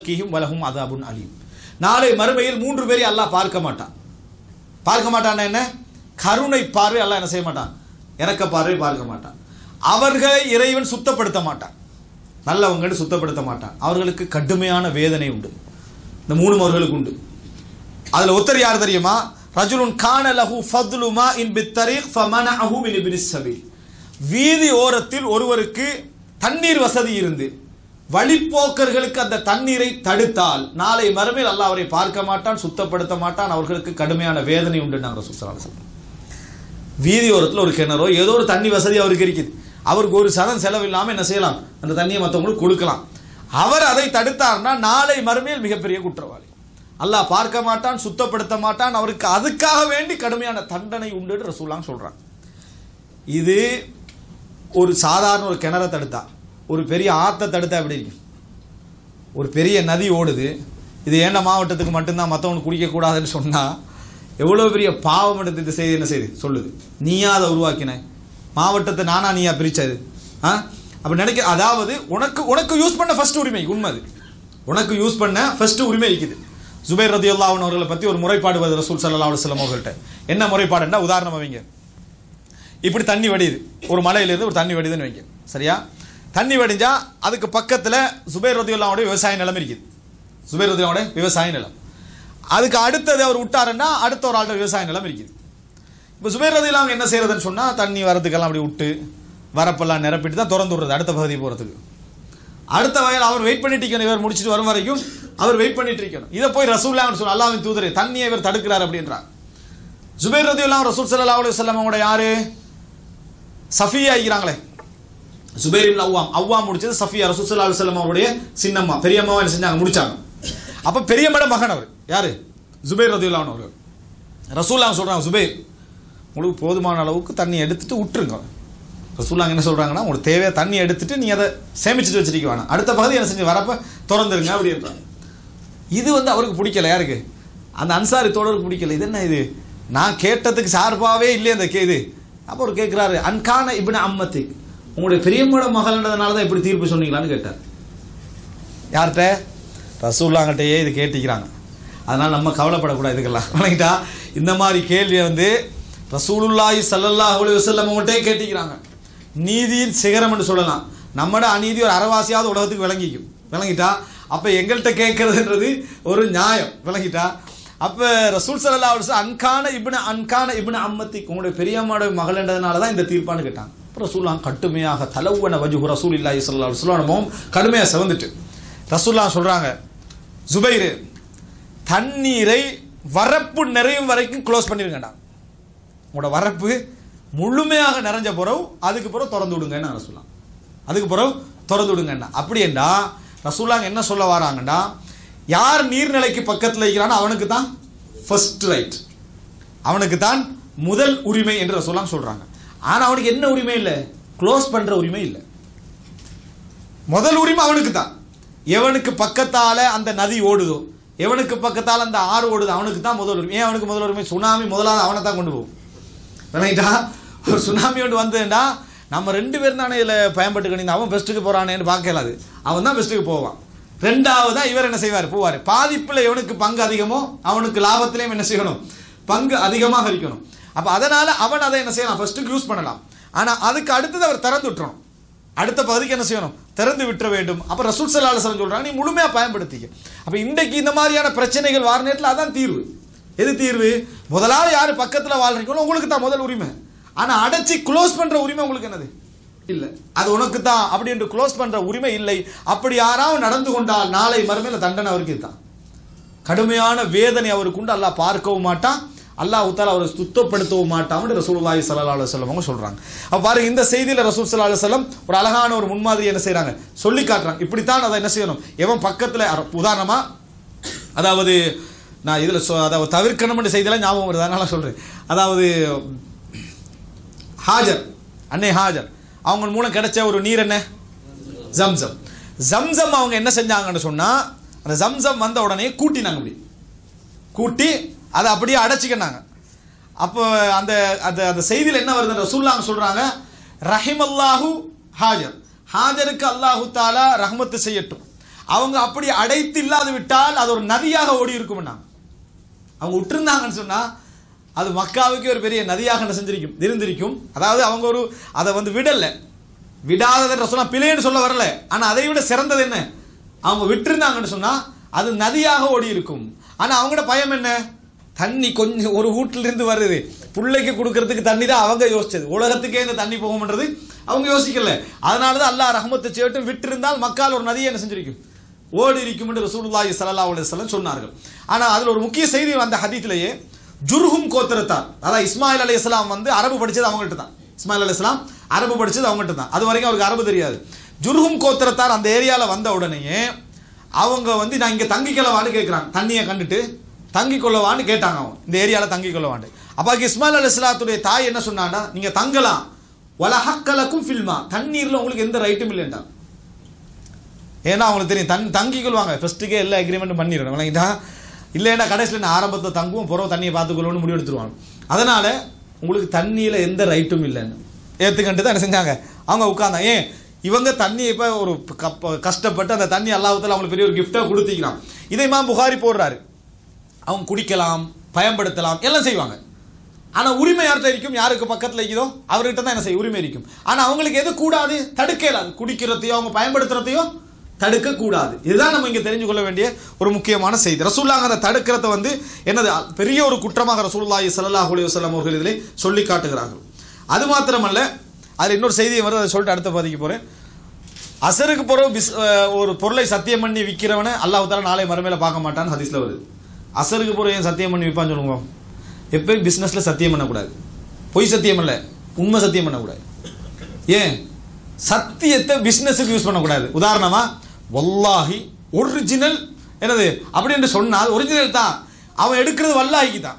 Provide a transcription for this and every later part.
கீஹும் வலகும் அதாபுன் அலீம் நாளை மறுமையில் மூன்று பேரை அல்லாஹ் பார்க்க மாட்டான் பார்க்க மாட்டான் என்ன கருணை பார்வை அல்லாஹ் என்ன செய்ய மாட்டான் இறக்க பார்வை பார்க்க மாட்டான் அவர்களை இறைவன் சுத்தப்படுத்த மாட்டான் நல்லவங்கன்னு சுத்தப்படுத்த மாட்டான் அவர்களுக்கு கடுமையான வேதனை உண்டு இந்த மூணு அவர்களுக்கு உண்டு அதுல ஒருத்தர் யார் தெரியுமா ரஜுலுன் கான லஹு ஃபத்லுமா இன் பித்தரீக் ஃபமனஅஹு மின் இப்னிஸ் சபீல் வீதி ஓரத்தில் ஒருவருக்கு தண்ணீர் வசதி இருந்து வழிப்போக்கர்களுக்கு அந்த தண்ணீரை தடுத்தால் நாளை மறுமையில் அல்லாஹ் அவரை பார்க்க மாட்டான் சுத்தப்படுத்த மாட்டான் அவர்களுக்கு கடுமையான வேதனை உண்டு நாங்கள் சுத்தலாம் வீதி ஓரத்தில் ஒரு கிணறோ ஏதோ ஒரு தண்ணி வசதி அவருக்கு இருக்குது அவருக்கு ஒரு சதம் செலவு இல்லாமல் என்ன செய்யலாம் அந்த தண்ணியை மற்றவங்களுக்கு கொடுக்கலாம் அவர் அதை தடுத்தார்னா நாளை மறுமையில் மிகப்பெரிய குற்றவாளி அல்லாஹ் பார்க்க மாட்டான் சுத்தப்படுத்த மாட்டான் அவருக்கு அதுக்காக வேண்டி கடுமையான தண்டனை உண்டுன்னு ரசூலாங்க சொல்றாங்க இது ஒரு சாதாரண ஒரு கிணற தடுத்தா ஒரு பெரிய ஆத்தை தடுத்தா எப்படி இருக்கும் ஒரு பெரிய நதி ஓடுது இது ஏண்ட மாவட்டத்துக்கு மட்டும்தான் மற்றவனுக்கு குடிக்கக்கூடாதுன்னு சொன்னால் எவ்வளோ பெரிய பாவம் எடுத்து இது செய்து என்ன செய்யுது சொல்லுது நீயா அதை உருவாக்கின மாவட்டத்தை நானா நீயா பிரிச்சது ஆ அப்போ நினைக்க அதாவது உனக்கு உனக்கு யூஸ் பண்ண ஃபர்ஸ்ட் உரிமை உண்மை அது உனக்கு யூஸ் பண்ண ஃபர்ஸ்ட் உரிமை இருக்குது ஜுபைர் ரதி அல்லாஹன் அவர்களை பற்றி ஒரு முறைப்பாடு வருது ரசூல் சல்லா அலுவலம் அவர்கள்ட்ட என்ன முறைப்பாடுன்னா உதாரணம் வைங்க இப்படி தண்ணி வடியுது ஒரு மலையிலேருந்து ஒரு தண்ணி வடியுதுன்னு வைங்க சரியா தண்ணி வடிஞ்சா அதுக்கு பக்கத்தில் சுபைர் ரதியுல்லாவுடைய விவசாய நிலம் இருக்குது சுபைர் ரதியுல்லாவுடைய விவசாய நிலம் அதுக்கு அடுத்தது அவர் விட்டாருன்னா அடுத்த ஒரு ஆள்கிட்ட விவசாய நிலம் இருக்குது இப்போ சுபைர் ரதியுல்லா அவங்க என்ன செய்யறதுன்னு சொன்னால் தண்ணி வரதுக்கெல்லாம் அப்படி விட்டு வரப்பெல்லாம் நிரப்பிட்டு தான் திறந்து விடுறது அடுத்த பகுதி போகிறதுக்கு அடுத்த வயல் அவர் வெயிட் பண்ணிட்டு இருக்கணும் இவர் முடிச்சுட்டு வரும் வரைக்கும் அவர் வெயிட் பண்ணிட்டு இருக்கணும் இதை போய் ரசூல்லா சொல்லி அல்லாவின் தூதரே தண்ணியை இவர் தடுக்கிறார் அப்படின்றார் ஜுபைர் ரதியுல்லாம் ரசூல் சல்லா அலி வல்லம் அவங்களோட யாரு சஃபியா இருக்கிறாங்களே சுபைர் இப்னு அவ்வாம் அவ்வாம் முடிச்சது சஃபியா ரசூல் சல்லா அலி வல்லம் அவருடைய சின்னம்மா பெரியம்மாவை என்ன செஞ்சாங்க முடிச்சாங்க அப்ப பெரியம்மட மகன் அவர் யாரு ஜுபைர் ரதியுல்லா அவர் ரசூல்லா சொல்றாங்க சுபைர் உங்களுக்கு போதுமான அளவுக்கு தண்ணி எடுத்துட்டு விட்டுருங்க ரசூல்லாங்க என்ன சொல்றாங்கன்னா உங்களுக்கு தேவையான தண்ணி எடுத்துட்டு நீ அதை சேமிச்சுட்டு வச்சிருக்க வேணாம் அடுத்த பகுதி என்ன செஞ்சு வரப்ப திறந்துருங்க அப்படின்றாங்க இது வந்து அவருக்கு பிடிக்கல யாருக்கு அந்த அன்சாரி தோழருக்கு பிடிக்கல இது என்ன இது நான் கேட்டதுக்கு சார்பாகவே இல்லையே அந்த கே இது அப்போ அவர் கேட்குறாரு அன்கான இப்படி அம்மத்தி உங்களுடைய பெரியம்மோட மகள்ன்றதுனால தான் இப்படி தீர்ப்பு சொன்னீங்களான்னு கேட்டார் யார்கிட்ட ரசூல்லாங்கிட்டயே இது கேட்டிக்கிறாங்க அதனால் நம்ம கவலைப்படக்கூடாது இதுக்கெல்லாம் வணங்கிட்டா இந்த மாதிரி கேள்வியை வந்து ரசூலுல்லாஹி ஸல்லல்லாஹு அலைஹி வஸல்லம் அவங்கள்ட்டே கேட்டிக்கிறாங்க நீதியின் சிகரம்னு சொல்லலாம் நம்மட அநீதி ஒரு அறவாசியாவது உலகத்துக்கு விளங்கிக்கும் விளங்கிட்டா அப்போ எங்கள்கிட்ட கேட்கறதுன்றது ஒரு நியாயம் விளங்கிட்டா அப்போ ரசூல் சல்லா அலுவலம் அன்கான இப்னு அன்கான இப்னு அம்மத்தி உங்களுடைய பெரியம்மாவோட மகள்ன்றதுனால தான் இந்த தீர்ப்பான்னு கேட்டாங்க அப்போ ரசூல்லா கட்டுமையாக தலவுவன வஜுகு ரசூல் இல்லாஹி சல்லா அலுவலம் கடுமையாக செவந்துட்டு ரசூல்லா சொல்கிறாங்க ஜுபைரு தண்ணீரை வரப்பு நிறையும் வரைக்கும் க்ளோஸ் பண்ணிருங்கடா உங்களோட வரப்பு முழுமையாக நிறைஞ்ச பிறகு அதுக்கு பிறகு திறந்து விடுங்கன்னு ரசூலாம் அதுக்கு பிறகு திறந்து விடுங்கண்ணா அப்படின்னா ரசூலாங்க என்ன சொல்ல வராங்கண்டா யார் நீர்நிலைக்கு பக்கத்தில் இருக்கிறானோ அவனுக்கு தான் ஃபர்ஸ்ட் ரைட் அவனுக்கு தான் முதல் உரிமை என்று ரசூலாம் சொல்றாங்க ஆனால் அவனுக்கு என்ன உரிமை இல்லை க்ளோஸ் பண்ற உரிமை இல்லை முதல் உரிமை அவனுக்கு தான் எவனுக்கு பக்கத்தால அந்த நதி ஓடுதோ எவனுக்கு பக்கத்தால அந்த ஆறு ஓடுதோ அவனுக்கு தான் முதல் உரிமை ஏன் அவனுக்கு முதல் உரிமை சுனாமி முதலாவது அவனை தான் கொண்டு போகும் விளங்கிட்டா ஒரு சுனாமி ஒன்று வந்ததுன்னா நம்ம ரெண்டு பேரும் தானே இதில் பயன்பட்டுக்கணும் அவன் பெஸ்ட்டுக்கு போகிறானேன்னு பார்க்கலாது அவன் தான் பெஸ்ட்டுக்கு போவான் ரெண்டாவதா இவர் என்ன செய்வார் போவார் பாதிப்பில் எவனுக்கு பங்கு அதிகமோ அவனுக்கு லாபத்திலையும் என்ன செய்யணும் பங்கு அதிகமாக இருக்கணும் அப்போ அதனால் அவன் அதை என்ன செய்யலாம் ஃபர்ஸ்ட்டுக்கு யூஸ் பண்ணலாம் ஆனால் அதுக்கு அடுத்தது அவர் திறந்து விட்டுறணும் அடுத்த பகுதிக்கு என்ன செய்யணும் திறந்து விட்டுற வேண்டும் அப்போ ரசூல் சல்லா அலுவலம் சொல்கிறாங்க நீ முழுமையாக பயன்படுத்திக்க அப்போ இன்றைக்கு இந்த மாதிரியான பிரச்சனைகள் வார நேரத்தில் அதான் தீர்வு எது தீர்வு முதலாவது யார் பக்கத்தில் வாழ்றீங்களோ உங்களுக்கு தான் முதல் உரிமை ஆனால் அடைச்சி க்ளோஸ் பண்ணுற உரிமை உங்களுக்கு என்னது இல்லை அது உனக்கு தான் அப்படி என்று க்ளோஸ் பண்ணுற உரிமை இல்லை அப்படி யாராவது நடந்து கொண்டால் நாளை மறுமையில் தண்டனை அவருக்கு தான் கடுமையான வேதனை அவருக்கு உண்டு அல்லாஹ் பார்க்கவும் மாட்டான் அல்லாஹ் உத்தால அவரை சுத்தப்படுத்தவும் மாட்டான்னு ரசூலுல்லாஹி ஸல்லல்லாஹு அலைஹி வஸல்லம் அவங்க சொல்றாங்க அப்ப பாருங்க இந்த செய்தியில ரசூல் ஸல்லல்லாஹு அலைஹி வஸல்லம் ஒரு அழகான ஒரு முன்மாதிரி என்ன செய்றாங்க சொல்லி காட்டுறாங்க இப்படித்தான் அதை என்ன செய்யணும் எவன் பக்கத்துல உதாரணமா அதாவது நான் இதில் சொ அதாவது தவிர்க்கணும்னு செய்தியெல்லாம் ஞாபகம் வருது அதனால சொல்கிறேன் அதாவது ஹாஜர் அன்னை ஹாஜர் அவங்க மூலம் கிடைச்ச ஒரு நீர் என்ன ஜம்சம் ஜம்சம் அவங்க என்ன செஞ்சாங்கன்னு சொன்னால் அந்த ஜம்சம் வந்த உடனே கூட்டினாங்க அப்படி கூட்டி அதை அப்படியே அடைச்சிக்கினாங்க அப்போ அந்த அந்த அந்த செய்தியில் என்ன வருது ரசூல்லாங்க சொல்கிறாங்க ரஹிமல்லாஹு ஹாஜர் ஹாஜருக்கு அல்லாஹு தாலா ரஹ்மத்து செய்யட்டும் அவங்க அப்படி அடைத்து இல்லாது விட்டால் அது ஒரு நதியாக ஓடி இருக்கும்னா அவங்க விட்டுருந்தாங்கன்னு சொன்னா அது மக்காவுக்கு ஒரு பெரிய நதியாக என்ன செஞ்சிருக்கும் இருந்திருக்கும் அதாவது அவங்க ஒரு அதை வந்து விடல விடாததை சொன்னா பிழைன்னு சொல்ல வரல ஆனா அதை விட சிறந்தது என்ன அவங்க விட்டுருந்தாங்கன்னு சொன்னா அது நதியாக ஓடி இருக்கும் ஆனா அவங்களோட பயம் என்ன தண்ணி கொஞ்சம் ஒரு வீட்டுல இருந்து வருது பிள்ளைக்கு கொடுக்கறதுக்கு தண்ணி தான் அவங்க யோசிச்சது உலகத்துக்கே இந்த தண்ணி போகும்ன்றது அவங்க யோசிக்கல அதனால தான் அல்லாஹ் ரஹமத்தை சேட்டும் விட்டிருந்தால் மக்கால் ஒரு நதியை என்ன செஞ்சிருக்கும் ஓடி இருக்கும் என்று ரசூலுல்லாஹி ஸல்லல்லாஹு அலைஹி வஸல்லம் சொன்னார்கள் ஆனா அதுல ஒரு முக்கிய செய்தி அந்த ஹதீஸ்லயே ஜுர்ஹும் கோத்திரத்தார் அதாவது இஸ்மாயில் அலைஹிஸ்ஸலாம் வந்து அரபு படிச்சது அவங்கள்ட்ட தான் இஸ்மாயில் அலைஹிஸ்ஸலாம் அரபு படிச்சது அவங்கள்ட்ட தான் அது வரைக்கும் அவருக்கு அரபு தெரியாது ஜுர்ஹும் கோத்திரத்தார் அந்த ஏரியால வந்த உடனேயே அவங்க வந்து நான் இங்க தங்கிக்கலவான்னு கேட்குறாங்க தண்ணியை கண்டுட்டு தங்கி கொள்ளவான்னு கேட்டாங்க அவங்க இந்த ஏரியால தங்கி கொள்ளவான்னு அப்போ இஸ்மாயில் அலைஹிஸ்ஸலாத்துடைய தாய் என்ன சொன்னான்னா நீங்க தங்கலாம் வலஹக்கலக்கும் ஃபில்மா தண்ணீர்ல உங்களுக்கு எந்த ரைட்டும் இல்லைண்டா ஏன்னா அவங்களுக்கு தெரியும் தன் தங்கிக்கொள்வாங்க ஃபர்ஸ்ட்டுக்கே எல்லா அக்ரிமெண்ட்டும் பண்ணிடணும் விளங்கிட்டா இல்லைன்னா கடைசியில் நான் ஆரம்பத்தில் தங்குவோம் புறவு தண்ணியை பார்த்துக்கொள்ளணும்னு முடிவு எடுத்துருவாங்க அதனால உங்களுக்கு தண்ணியில் எந்த ரைட்டும் இல்லைன்னு ஏற்றுக்கண்டு தான் என்ன செஞ்சாங்க அவங்க உட்கார்ந்தாங்க ஏன் இவங்க தண்ணி இப்போ ஒரு கப்ப கஷ்டப்பட்டு அந்த தண்ணி அல்லாஹத்தில் அவங்களுக்கு பெரிய ஒரு கிஃப்டாக கொடுத்திக்கிறான் இதை இமாம் புகாரி போடுறாரு அவங்க குடிக்கலாம் பயன்படுத்தலாம் எல்லாம் செய்வாங்க ஆனா உரிமை யார்கிட்ட இருக்கும் யாருக்கு பக்கத்துல இருக்குதோ அவர்கிட்ட தான் என்ன செய்ய உரிமை இருக்கும் ஆனா அவங்களுக்கு எது கூடாது தடுக்க இயலாது குடிக்கிறதையோ அவங்க பயன்படுத்துறதையோ தடுக்க கூடாது இதுதான் நம்ம இங்க தெரிஞ்சு கொள்ள வேண்டிய ஒரு முக்கியமான செய்தி ரசூல்லாங்க அந்த தடுக்கிறத வந்து என்னது பெரிய ஒரு குற்றமாக ரசூலுல்லாஹி ஸல்லல்லாஹு அலைஹி வஸல்லம் அவர்கள் இதிலே சொல்லி காட்டுகிறார்கள் அது மாத்திரமல்ல அதில் இன்னொரு செய்தியை வருது அதை சொல்லிட்டு அடுத்த பதிக்கு போறேன் அசருக்கு பிறகு பிஸ் அஹ் ஒரு பொருளை சத்தியம் பண்ணி விற்கிறவனை அல்லாஹ் தாலா நாளை மறுமையில பார்க்க மாட்டான்னு ஹதீஸ்ல வருது அசருக்கு பிறகு ஏன் சத்தியம் பண்ணி விற்பான்னு சொல்லுங்க எப்பயும் பிஸ்னஸ்ல சத்தியம் பண்ணக்கூடாது பொய் சத்தியம் இல்லை உண்மை சத்தியம் பண்ணக்கூடாது ஏன் சத்தியத்தை பிஸ்னஸுக்கு யூஸ் பண்ணக்கூடாது உதாரணமா வல்லாஹி ஒரிஜினல் என்னது அப்படின்னு சொன்னால் ஒரிஜினல் தான் அவன் எடுக்கிறது வல்லாஹிக்கு தான்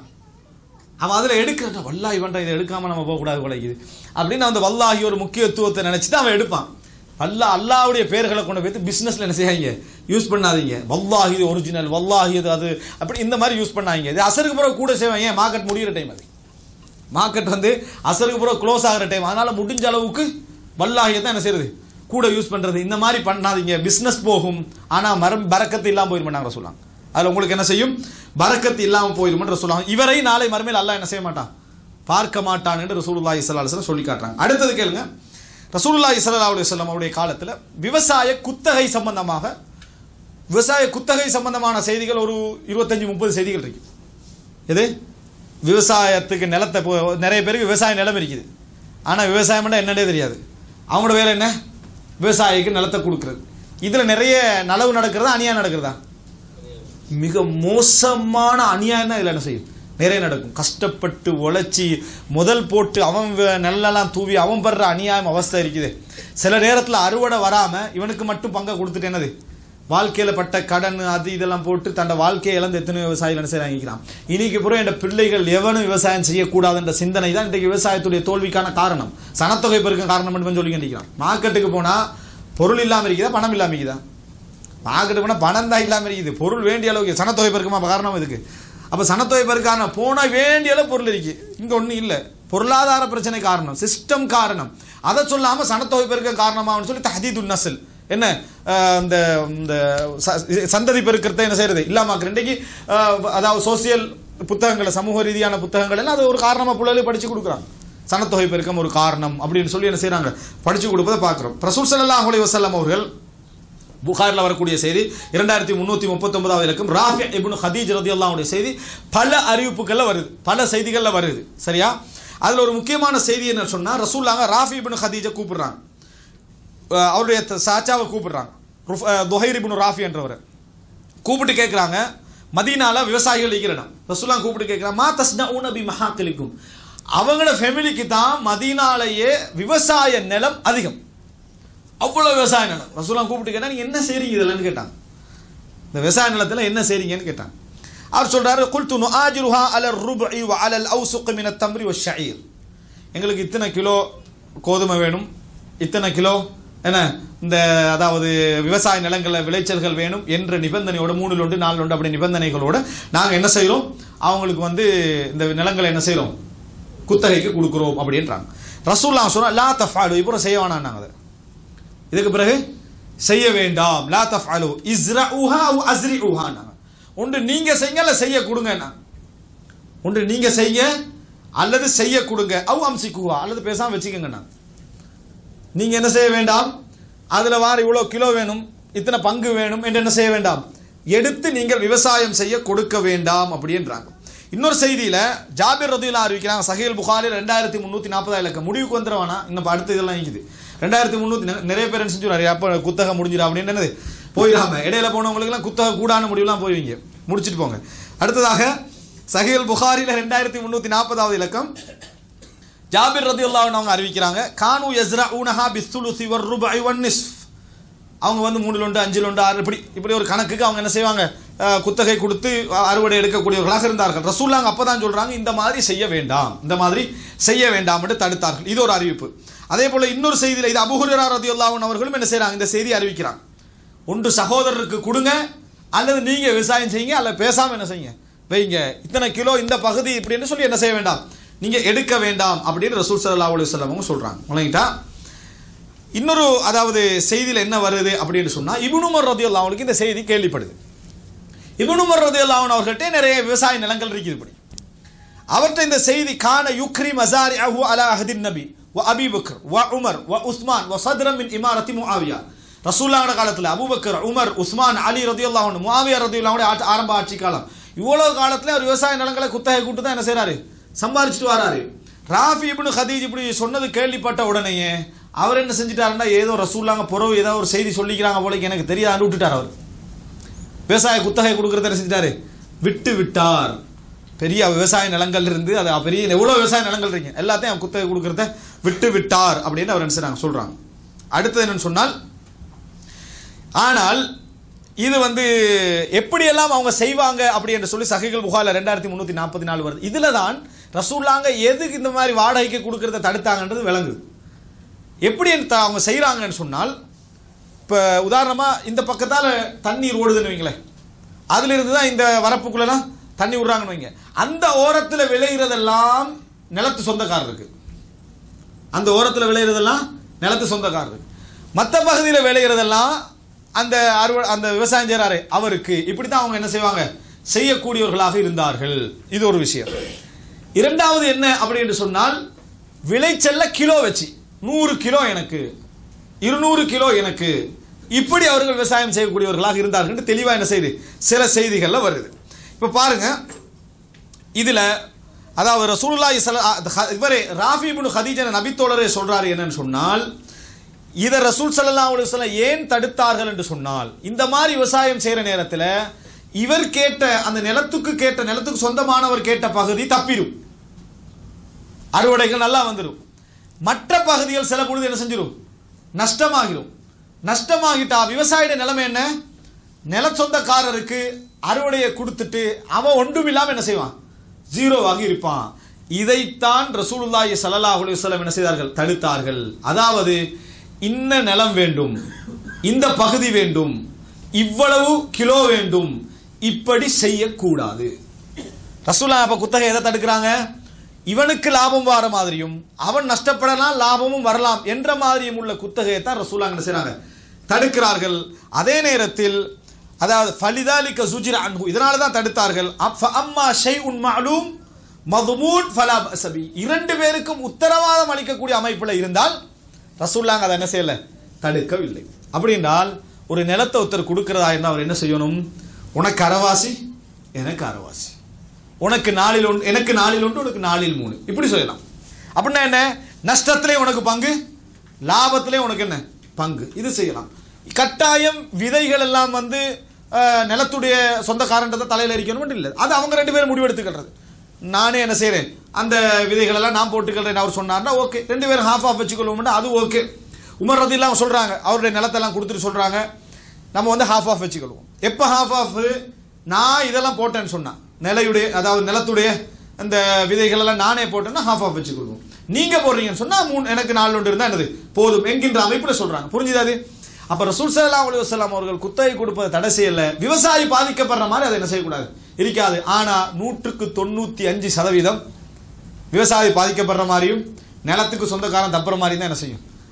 அவன் அதில் எடுக்கிறா வல்லாஹி பண்ணுறான் இதை எடுக்காம நம்ம போகக்கூடாது குலைக்குது அப்படின்னு அந்த வல்லாஹி ஒரு முக்கியத்துவத்தை நினச்சிட்டு அவன் எடுப்பான் அல்லா அல்லாவுடைய பேர்களை கொண்டு போய் பிஸ்னஸில் என்ன செய்யாங்க யூஸ் பண்ணாதீங்க வல்லாஹி இது ஒரிஜினல் வல்லாஹி இது அது அப்படி இந்த மாதிரி யூஸ் பண்ணாங்க இது அசருக்கு பிறகு கூட செய்வாங்க ஏன் மார்க்கெட் முடிகிற டைம் அது மார்க்கெட் வந்து அசருக்கு பிறகு க்ளோஸ் ஆகிற டைம் அதனால முடிஞ்ச அளவுக்கு வல்லாகியை தான் என்ன செய்யறது கூட யூஸ் பண்றது இந்த மாதிரி பண்ணாதீங்க பிசினஸ் போகும் ஆனா மரம் பறக்கத்து இல்லாம போயிருமாட்டாங்க சொல்லலாம் அதுல உங்களுக்கு என்ன செய்யும் பறக்கத்து இல்லாம போயிருமென்று சொல்லுவாங்க இவரை நாளை மறுமையில் அல்லாஹ் என்ன செய்ய மாட்டான் பார்க்க மாட்டான் என்று ரசூலுல்லாஹி ஸல்லல்லாஹு அலைஹி வஸல்லம் சொல்லி காட்டுறாங்க அடுத்தது கேளுங்க ரசூலுல்லாஹி ஸல்லல்லாஹு அலைஹி வஸல்லம் அவருடைய காலத்துல விவசாய குத்தகை சம்பந்தமாக விவசாய குத்தகை சம்பந்தமான செய்திகள் ஒரு இருபத்தஞ்சு முப்பது செய்திகள் இருக்கு எது விவசாயத்துக்கு நிலத்தை இப்போ நிறைய பேருக்கு விவசாய நிலம் இருக்குது ஆனால் விவசாயம்னா என்னன்னே தெரியாது அவங்களோட வேலை என்ன விவசாயிக்கு நிலத்தை கொடுக்கறது இதில் நிறைய நலவு நடக்கிறதா அநியாயம் நடக்கிறதா மிக மோசமான அநியாயம் தான் இதில் என்ன செய்யும் நிறைய நடக்கும் கஷ்டப்பட்டு உழைச்சி முதல் போட்டு அவன் வ- நெல்லெல்லாம் தூவி அவன் படுற அநியாயம் அவஸ்தை இருக்குது சில நேரத்தில் அறுவடை வராமல் இவனுக்கு மட்டும் பங்கை கொடுத்துட்டு என்னது வாழ்க்கையில் பட்ட கடன் அது இதெல்லாம் போட்டு தன்னோட வாழ்க்கையை இழந்து எத்தனை விவசாயிகள் என்ன செய்ய வாங்கிக்கிறான் இன்னைக்கு பிறகு என் பிள்ளைகள் எவனும் விவசாயம் செய்யக்கூடாதுன்ற சிந்தனை தான் இன்றைக்கு விவசாயத்துடைய தோல்விக்கான காரணம் சனத்தொகை பெருக்க காரணம் மட்டும் சொல்லி நினைக்கிறான் மார்க்கெட்டுக்கு போனால் பொருள் இல்லாமல் இருக்குதா பணம் இல்லாமல் இருக்குதா மார்க்கெட்டு போனால் பணம் தான் இல்லாமல் இருக்குது பொருள் வேண்டிய அளவுக்கு சனத்தொகை பெருக்குமா அப்ப காரணம் இதுக்கு அப்போ சனத்தொகை பெருக்கான போனால் வேண்டிய அளவு பொருள் இருக்கு இங்கே ஒன்றும் இல்லை பொருளாதார பிரச்சனை காரணம் சிஸ்டம் காரணம் அதை சொல்லாமல் சனத்தொகை பெருக்க காரணமாகனு சொல்லி தஹதீது நஸ்ல் என்ன அஹ், இந்த இந்த ச- சந்ததி பெருக்கிறத என்ன செய்யறது இல்லாமல் இன்றைக்கு அஹ், அதாவது சோசியல் புத்தகங்களை சமூக ரீதியான புத்தகங்கள் எல்லாம் அது ஒரு காரணமாக பிள்ளைகளுக்கு படித்து கொடுக்குறாங்க சனத்தொகை பெருக்கம் ஒரு காரணம் அப்படின்னு சொல்லி என்ன செய்றாங்க படிச்சு கொடுப்பதை பார்க்குறோம் ரசூல் ஸல்லல்லாஹு அலைஹி வஸல்லம் அவர்கள் புகாரில் வரக்கூடிய செய்தி இரண்டாயிரத்தி முந்நூற்றி முப்பத்தொன்பதாவது இலக்கம் ராஃபி இப்னு ஹதீஜ் ரதியல்லாவுடைய செய்தி பல அறிவிப்புகளில் வருது பல செய்திகளில் வருது சரியா அதில் ஒரு முக்கியமான செய்தி என்ன சொன்னால் ரசூல்லாங்க ராஃபி இப்னு ஹதீஜை கூப்பிடுறாங்க அஹ் அவருடைய த- சாச்சாவை கூப்பிடுறாங்க ருஃப்- அஹ் துஹைர் இப்னு ராஃபி என்றவர் கூப்பிட்டு கேட்குறாங்க மதீனால விவசாயிகள் இருக்கிற இடம் ரசூல்லா கூப்பிட்டு கேட்குறாங்க மா தஸ்னா உனபி மஹாக்களிக்கும் அவங்களோட ஃபேமிலிக்கு தான் மதீனாலேயே விவசாய நிலம் அதிகம் அவ்வளோ விவசாய நிலம் ரசூலா கூப்பிட்டு கேட்டா நீங்க என்ன செய்றீங்க இதெல்லாம் கேட்டாங்க இந்த விவசாய நிலத்துல என்ன செய்றீங்கன்னு கேட்டாங்க அவர் சொல்றாரு குல்து நுஆஜிருஹா அலர் ருபுஇ வ அலல் அவ்சுக் மின தம்ரி வ ஷயீர் எங்களுக்கு இத்தனை கிலோ கோதுமை வேணும் இத்தனை கிலோ என்ன இந்த அதாவது விவசாய நிலங்களில் விளைச்சல்கள் வேணும் என்ற நிபந்தனையோட மூணுல உண்டு நாலு உண்டு அப்படி நிபந்தனைகளோட நாங்கள் என்ன செய்கிறோம் அவங்களுக்கு வந்து இந்த நிலங்களை என்ன செய்கிறோம் குத்தகைக்கு கொடுக்குறோம் அப்படின்றாங்க ரசூல்லா சொன்னா லா தஃபாலு இப்போ செய்ய வேணாம் அதை இதுக்கு பிறகு செய்ய வேண்டாம் லா தஃஅலு இஸ்ரஉஹா அவ் அஸ்ரிஉஹா ஒன்று நீங்க செய்யுங்க அல்ல செய்ய கொடுங்க ஒன்று நீங்க செய்ய அல்லது செய்ய கொடுங்க அவ் அம்சிக்குவா அல்லது பேசாம வச்சுக்கோங்க நீங்க என்ன செய்ய வேண்டாம் அதுல வார இவ்வளோ கிலோ வேணும் இத்தனை பங்கு வேணும் என்று என்ன செய்ய வேண்டாம் எடுத்து நீங்கள் விவசாயம் செய்ய கொடுக்க வேண்டாம் அப்படின்றாங்க இன்னொரு செய்தியில ஜாபிர் ரதியுல்லா அறிவிக்கிறாங்க சஹீல் புகாரி ரெண்டாயிரத்தி முந்நூற்றி நாற்பதா இலக்கம் முடிவுக்கு வந்துடுவானா இன்னும் அடுத்த இதெல்லாம் இருக்குது ரெண்டாயிரத்தி முந்நூற்றி நிறைய பேர் என்ன செஞ்சு அப்போ குத்தகை முடிஞ்சிடும் அப்படின்னு என்னது போயிடாம இடையில போனவங்களுக்குலாம் குத்தகை கூடான முடிவுலாம் போய்வீங்க முடிச்சிட்டு போங்க அடுத்ததாக சஹீல் புகாரில ரெண்டாயிரத்தி முந்நூற்றி நாற்பதாவது இலக்கம் ஜாபிர் ரதியுல்லாஹு அவங்க அறிவிக்கிறாங்க கானு யஸ்ரா ஊனஹா பிஸ்துலுசி வர் ருபை ஒன் நிஸ்ஃப் அவங்க வந்து மூணில் ஒன்று அஞ்சில் ஒன்று ஆறு இப்படி இப்படி ஒரு கணக்குக்கு அவங்க என்ன செய்வாங்க அஹ், குத்தகை கொடுத்து அறுவடை எடுக்கக்கூடியவர்களாக இருந்தார்கள் ரசூல்லாங்க அப்போ தான் சொல்கிறாங்க இந்த மாதிரி செய்ய வேண்டாம் இந்த மாதிரி செய்ய வேண்டாம் என்று தடுத்தார்கள் இது ஒரு அறிவிப்பு அதே போல் இன்னொரு செய்தியில் இது அபுஹுரா ரதியுல்லாஹன் அவர்களும் என்ன செய்கிறாங்க இந்த செய்தி அறிவிக்கிறாங்க ஒன்று சகோதரருக்கு கொடுங்க அல்லது நீங்கள் விவசாயம் செய்யுங்க அல்லது பேசாமல் என்ன செய்யுங்க வைங்க இத்தனை கிலோ இந்த பகுதி இப்படின்னு சொல்லி என்ன செய்ய வேண்டாம் நீங்கள் எடுக்க வேண்டாம் அப்படின்னு ரசூல் சல்லா அலி சொல்லவங்க சொல்கிறாங்க உலகிட்டா இன்னொரு அதாவது செய்தியில் என்ன வருது அப்படின்னு சொன்னால் இபுனுமர் ரதியுல்லா அவனுக்கு இந்த செய்தி கேள்விப்படுது இபுனுமர் ரதியுல்லா அவர்கள்ட்ட நிறைய விவசாய நிலங்கள் இருக்குது இப்படி அவர்கிட்ட இந்த செய்தி கான யுக்ரி மசாரி அஹு அலா அஹதின் நபி வ அபி பக்கர் வ உமர் வ உஸ்மான் வ சத்ரம் மின் இமாரத்தி முஆவியா ரசூல்லான காலத்தில் அபூபக்கர் உமர் உஸ்மான் அலி ரதியுல்லா ஒன்று முஆவியா ரதியுல்லாவுடைய ஆட்சி ஆரம்ப ஆட்சி காலம் இவ்வளோ காலத்தில் அவர் விவசாய நிலங்களை குத்தகை கூட்டு தான் என்ன செய்றாரு சம்பாரிச்சிட்டு வராரு ராஃபி இப்னு ஹதீஜ் இப்படி சொன்னது கேள்விப்பட்ட உடனேயே அவர் என்ன செஞ்சிட்டாருன்னா ஏதோ ரசூல்லாங்க புறவு ஏதோ ஒரு செய்தி சொல்லிக்கிறாங்க போலக்கு எனக்கு தெரியாதுன்னு விட்டுட்டார் அவர் விவசாய குத்தகை கொடுக்கறத என்ன செஞ்சிட்டாரு விட்டு விட்டார் பெரிய விவசாய நிலங்கள் இருந்து அது பெரிய எவ்வளோ விவசாய நிலங்கள் இருக்கு எல்லாத்தையும் அவர் குத்தகை கொடுக்கறத விட்டு விட்டார் அப்படின்னு அவர் என்ன செய்றாங்க சொல்றாங்க அடுத்தது என்னன்னு சொன்னால் ஆனால் இது வந்து எப்படியெல்லாம் அவங்க செய்வாங்க அப்படி என்று சொல்லி சஹிகள் புகாரில் ரெண்டாயிரத்தி முந்நூற்றி நாற்பத்தி நாலு வருது இதில் தான் ரசூல்லாங்க எதுக்கு இந்த மாதிரி வாடகைக்கு கொடுக்கறத தடுத்தாங்கன்றது விளங்குது எப்படி த- அவங்க செய்கிறாங்கன்னு சொன்னால் இப்போ உதாரணமாக இந்த பக்கத்தால் தண்ணீர் ஓடுதுன்னு வைங்களேன் அதிலிருந்து தான் இந்த வரப்புக்குள்ளெல்லாம் தண்ணி விடுறாங்கன்னு வைங்க அந்த ஓரத்தில் விளையிறதெல்லாம் நிலத்து சொந்தக்காரருக்கு அந்த ஓரத்தில் விளையிறதெல்லாம் நிலத்து சொந்தக்காரருக்கு மற்ற பகுதியில் விளையிறதெல்லாம் அந்த அறுவ அந்த விவசாயம் செய்கிறாரு அவருக்கு இப்படி தான் அவங்க என்ன செய்வாங்க செய்யக்கூடியவர்களாக இருந்தார்கள் இது ஒரு விஷயம் இரண்டாவது என்ன அப்படின்னு சொன்னால் விளைச்சல்ல கிலோ வச்சு நூறு கிலோ எனக்கு இருநூறு கிலோ எனக்கு இப்படி அவர்கள் விவசாயம் செய்யக்கூடியவர்களாக இருந்தார்கள் தெளிவாக என்ன செய்யுது சில செய்திகளில் வருது இப்போ பாருங்க இதில் அதாவது ரசூலுல்லாஹி ஸல்ல இவரே ராஃபி இப்னு ஹதீஜன நபித்தோழரே சொல்றாரு என்னன்னு சொன்னால் இதை ரசூல் ஸல்லல்லாஹு அலைஹி வஸல்லம் ஏன் தடுத்தார்கள் என்று சொன்னால் இந்த மாதிரி விவசாயம் செய்கிற நேரத்தில் இவர் கேட்ட அந்த நிலத்துக்கு கேட்ட நிலத்துக்கு சொந்தமானவர் கேட்ட பகுதி தப்பிடும் அறுவடைகள் நல்லா வந்துடும் மற்ற பகுதிகள் சில பொழுது என்ன செஞ்சிடும் நஷ்டமாகிடும் நஷ்டமாகிட்டா விவசாயிட நிலைமை என்ன நில சொந்தக்காரருக்கு அறுவடையை கொடுத்துட்டு அவன் ஒன்றும் இல்லாமல் என்ன செய்வான் ஜீரோவாக இருப்பான் இதைத்தான் ரசூலுல்லாஹி ஸல்லல்லாஹு அலைஹி வஸல்லம் என்ன செய்தார்கள் தடுத்தார்கள் அதாவது இன்ன நிலம் வேண்டும் இந்த பகுதி வேண்டும் இவ்வளவு கிலோ வேண்டும் இப்படி செய்யக்கூடாது ரசூலா அப்ப குத்தகை எதை தடுக்கிறாங்க இவனுக்கு லாபம் வர மாதிரியும் அவன் நஷ்டப்படலாம் லாபமும் வரலாம் என்ற மாதிரியும் உள்ள குத்தகையை தான் ரசூலா என்ன செய்றாங்க தடுக்கிறார்கள் அதே நேரத்தில் அதாவது ஃபலிதாலிக்க சுஜிர அன்ஹு இதனால தான் தடுத்தார்கள் அஃப அம்மா ஷை உன் மாலூம் மதுமூன் ஃபலா பஸபி இரண்டு பேருக்கும் உத்தரவாதம் அளிக்கக்கூடிய அமைப்பில் இருந்தால் ரசூல்லாங்க அதை என்ன செய்யல தடுக்கவில்லை அப்படி என்றால் ஒரு நிலத்தை ஒருத்தர் கொடுக்கிறதா இருந்தால் அவர் என்ன செய்யணும் உனக்கு அறவாசி எனக்கு அறவாசி உனக்கு நாளில் ஒன்று எனக்கு நாளில் ஒன்று உனக்கு நாளில் மூணு இப்படி சொல்லலாம் அப்படின்னா என்ன நஷ்டத்திலே உனக்கு பங்கு லாபத்திலே உனக்கு என்ன பங்கு இது செய்யலாம் கட்டாயம் விதைகள் எல்லாம் வந்து அஹ், நிலத்துடைய சொந்தக்காரன்றதை தலையில் அடிக்கணும் இல்லை அது அவங்க ரெண்டு பேரும் முடிவெடுத்துக்கிறது நானே என்ன செய்கிறேன் அந்த விதைகள் எல்லாம் நான் போட்டுக்கிறேன் அவர் சொன்னார்னா ஓகே ரெண்டு பேரும் ஹாஃப் ஆஃப் வச்சுக்கொள்வோம்னா அது ஓகே உமர் ரதிலாம் சொல்கிறாங்க அவருடைய நிலத்தெல்லாம் கொடுத்துட்டு சொல்கிறாங்க நம்ம வந்து ஹாஃப் ஆஃப் வச்சுக்கொள்வோம் எப்போ ஹாஃப் ஆஃப் நான் இதெல்லாம் போட்டேன்னு சொன்னேன் நிலையுடைய அதாவது நிலத்துடைய அந்த விதைகள் எல்லாம் நானே போட்டேன்னா ஹாஃப் ஆஃப் வச்சுக்கொள்வோம் நீங்க போடுறீங்கன்னு சொன்னா மூணு எனக்கு நாலு ஒன்று இருந்தா என்னது போதும் என்கின்ற அமைப்புல சொல்றாங்க புரிஞ்சுதா அது அப்ப ரசூல் ஸல்லல்லாஹு அலைஹி வஸல்லம் அவர்கள் குத்தகை கொடுப்பதை தடை செய்யல விவசாயி பாதிக்கப்படுற மாதிரி அதை என்ன செய்யக்கூடாது இருக்காது ஆனா நூற்றுக்கு தொண்ணூத்தி அஞ்சு சதவீதம் விவசாயி பாதிக்கப்படுற மாதிரியும் நிலத்துக்கு சொந்தக்காரன் தப்புற மாதிரி தான் என்ன செய்யும்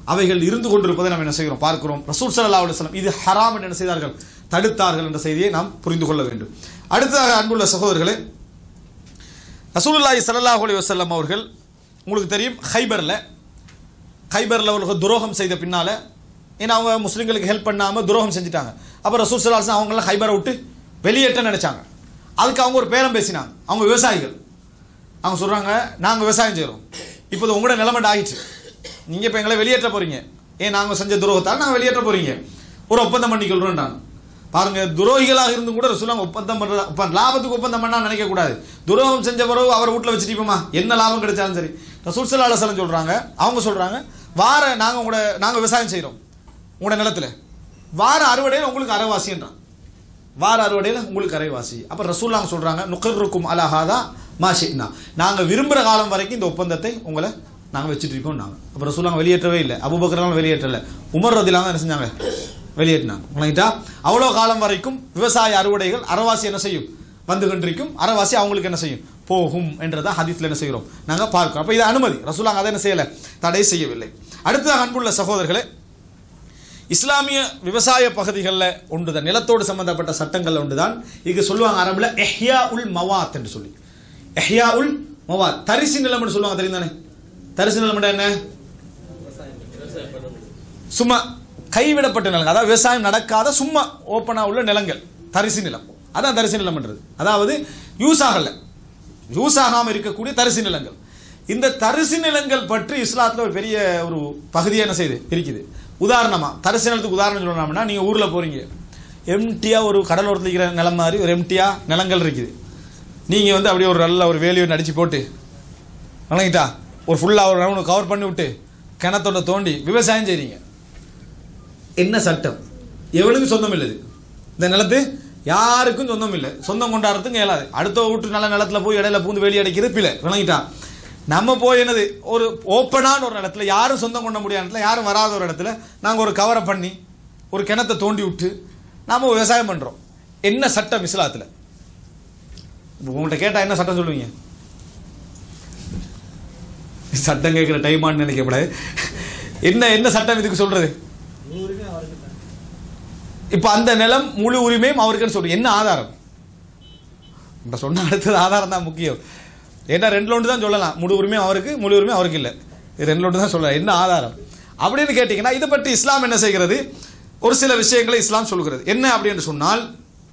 அவைகள் இருந்து கொண்டிருப்பதை நாம் என்ன செய்கிறோம் பார்க்கிறோம் ரசூல் ஸல்லல்லாஹு அலைஹி வஸல்லம் இது ஹராம் என்று என்ன செய்தார்கள் தடுத்தார்கள் என்ற செய்தியை நாம் புரிந்து கொள்ள வேண்டும் அடுத்ததாக அன்புள்ள சகோதரர்களே ரசூலுல்லாஹி ஸல்லல்லாஹு அலைஹி வஸல்லம் அவர்கள் உங்களுக்கு தெரியும் ஹைபரில் ஹைபரில் அவர்களுக்கு துரோகம் செய்த பின்னால ஏன்னா அவங்க முஸ்லீம்களுக்கு ஹெல்ப் பண்ணாமல் துரோகம் செஞ்சுட்டாங்க அப்போ ரசூல் சலாஹ் அவங்களாம் ஹைபரை விட்டு வெளியேற்ற நினைச்சாங்க அதுக்கு அவங்க ஒரு பேரம் பேசினாங்க அவங்க விவசாயிகள் அவங்க சொல்கிறாங்க நாங்கள் விவசாயம் செய்கிறோம் இப்போ இது உங்களோட நிலைமை ஆகிடுச்சு நீங்கள் இப்போ எங்களை வெளியேற்ற போகிறீங்க ஏன் நாங்கள் செஞ்ச துரோகத்தால் நாங்கள் வெளியேற்ற போகிறீங்க ஒரு ஒப்பந்தம் பண்ணிக்கொள்கிறோன்றாங்க பாருங்க துரோகிகளாக இருந்தும் கூட சொல்லாங்க ஒப்பந்தம் பண்ணுற இப்போ லாபத்துக்கு ஒப்பந்தம் பண்ணா நினைக்கக்கூடாது துரோகம் செஞ்ச பிறகு அவர் வீட்டில் வச்சுட்டு என்ன லாபம் கிடைச்சாலும் சரி ரசூல் சல்லா அலுவலம் சொல்கிறாங்க அவங்க சொல்கிறாங்க வார நாங்கள் உங்களோட நாங்கள் விவசாயம் செய்கிறோம் உங்களோட நிலத்துல வார அறுவடையில் உங்களுக்கு அரைவாசின்றான் வார அறுவடையில் உங்களுக்கு அரைவாசி அப்போ ரசூல்லாங்க சொல்கிறாங்க நுகர்ருக்கும் அலஹாதா மாஷிக்னா நாங்கள் விரும்புகிற காலம் வரைக்கும் இந்த ஒப்பந்தத்தை உங்களை நாங்கள் வச்சுட்டு இருக்கோம் நாங்கள் அப்போ ரசூல்லாங்க வெளியேற்றவே இல்லை அபுபக்கரெல்லாம் வெளியேற்றல உமர் ரதிலாங்க என்ன செஞ்சாங்க வெளியேற்றினாங்க உங்கள்கிட்ட அவ்வளோ காலம் வரைக்கும் விவசாய அறுவடைகள் அறவாசி என்ன செய்யும் வந்து கொண்டிருக்கும் அறவாசி அவங்களுக்கு என்ன செய்யும் போகும் என்றதை ஹதீஸ்ல என்ன செய்கிறோம் நாங்கள் பார்க்கிறோம் அப்போ இது அனுமதி ரசூலாங்க அதை என்ன செய்யலை தடை செய்யவில்லை அடுத்ததாக அன்புள்ள சகோதரர்களே இஸ்லாமிய விவசாய பகுதிகளில் ஒன்றுதான் நிலத்தோடு சம்பந்தப்பட்ட சட்டங்கள் ஒன்றுதான் இது சொல்லுவாங்க அரபுல எஹ்யா உல் மவாத் என்று சொல்லி எஹ்யா உல் மவாத் தரிசு நிலம்னு சொல்லுவாங்க தெரியும் தானே தரிசு நிலம் என்ன சும்மா கைவிடப்பட்ட நிலங்கள் அதாவது விவசாயம் நடக்காத சும்மா ஓப்பனாக உள்ள நிலங்கள் தரிசு நிலம் அதான் தரிசு நிலம்ன்றது அதாவது யூஸ் ஆகல யூஸ் ஆகாமல் இருக்கக்கூடிய தரிசு நிலங்கள் இந்த தரிசு நிலங்கள் பற்றி இஸ்லாத்தில் ஒரு பெரிய ஒரு பகுதியை என்ன செய்யுது இருக்குது உதாரணமாக தரிசு நிலத்துக்கு உதாரணம் சொல்லணும்னா நீங்கள் ஊரில் போகிறீங்க எம்டியாக ஒரு கடலோரத்தில் இருக்கிற நிலம் மாதிரி ஒரு எம்டியாக நிலங்கள் இருக்குது நீங்கள் வந்து அப்படியே ஒரு நல்ல ஒரு வேலையை நடிச்சு போட்டு வணங்கிட்டா ஒரு ஃபுல்லாக ஒரு ரவுண்டு கவர் பண்ணி விட்டு கிணத்தோட தோண்டி விவசாயம் செய்றீங்க என்ன சட்டம் எவனுக்கும் சொந்தம் இல்லை இது இந்த நிலத்து யாருக்கும் சொந்தம் இல்லை சொந்தம் கொண்டாடுறதுக்கு இயலாது அடுத்த வீட்டு நல்ல நிலத்துல போய் இடையில பூந்து வெளியே அடைக்கிறது பிள்ளை விளங்கிட்டான் நம்ம போய் என்னது ஒரு ஓப்பனான ஒரு இடத்துல யாரும் சொந்தம் கொண்ட முடியாத இடத்துல யாரும் வராத ஒரு இடத்துல நாங்கள் ஒரு கவரை பண்ணி ஒரு கிணத்தை தோண்டி விட்டு நாம விவசாயம் பண்ணுறோம் என்ன சட்டம் இஸ்லாத்தில் இப்போ உங்கள்கிட்ட கேட்டால் என்ன சட்டம் சொல்லுவீங்க சட்டம் கேட்குற டைமான்னு நினைக்கப்படாது என்ன என்ன சட்டம் இதுக்கு சொல்றது இப்போ அந்த நிலம் முழு உரிமையும் அவருக்குன்னு சொல்றீங்க என்ன ஆதாரம் இப்போ சொன்ன அடுத்தது ஆதாரம் தான் முக்கியம் ஏன்னா ரெண்டு ஒன்று தான் சொல்லலாம் முழு உரிமையும் அவருக்கு முழு உரிமையும் அவருக்கு இல்லை இது ரெண்டு ஒன்று தான் சொல்லலாம் என்ன ஆதாரம் அப்படின்னு கேட்டிங்கன்னா இதை பற்றி இஸ்லாம் என்ன செய்கிறது ஒரு சில விஷயங்களை இஸ்லாம் சொல்கிறது என்ன அப்படின்னு சொன்னால்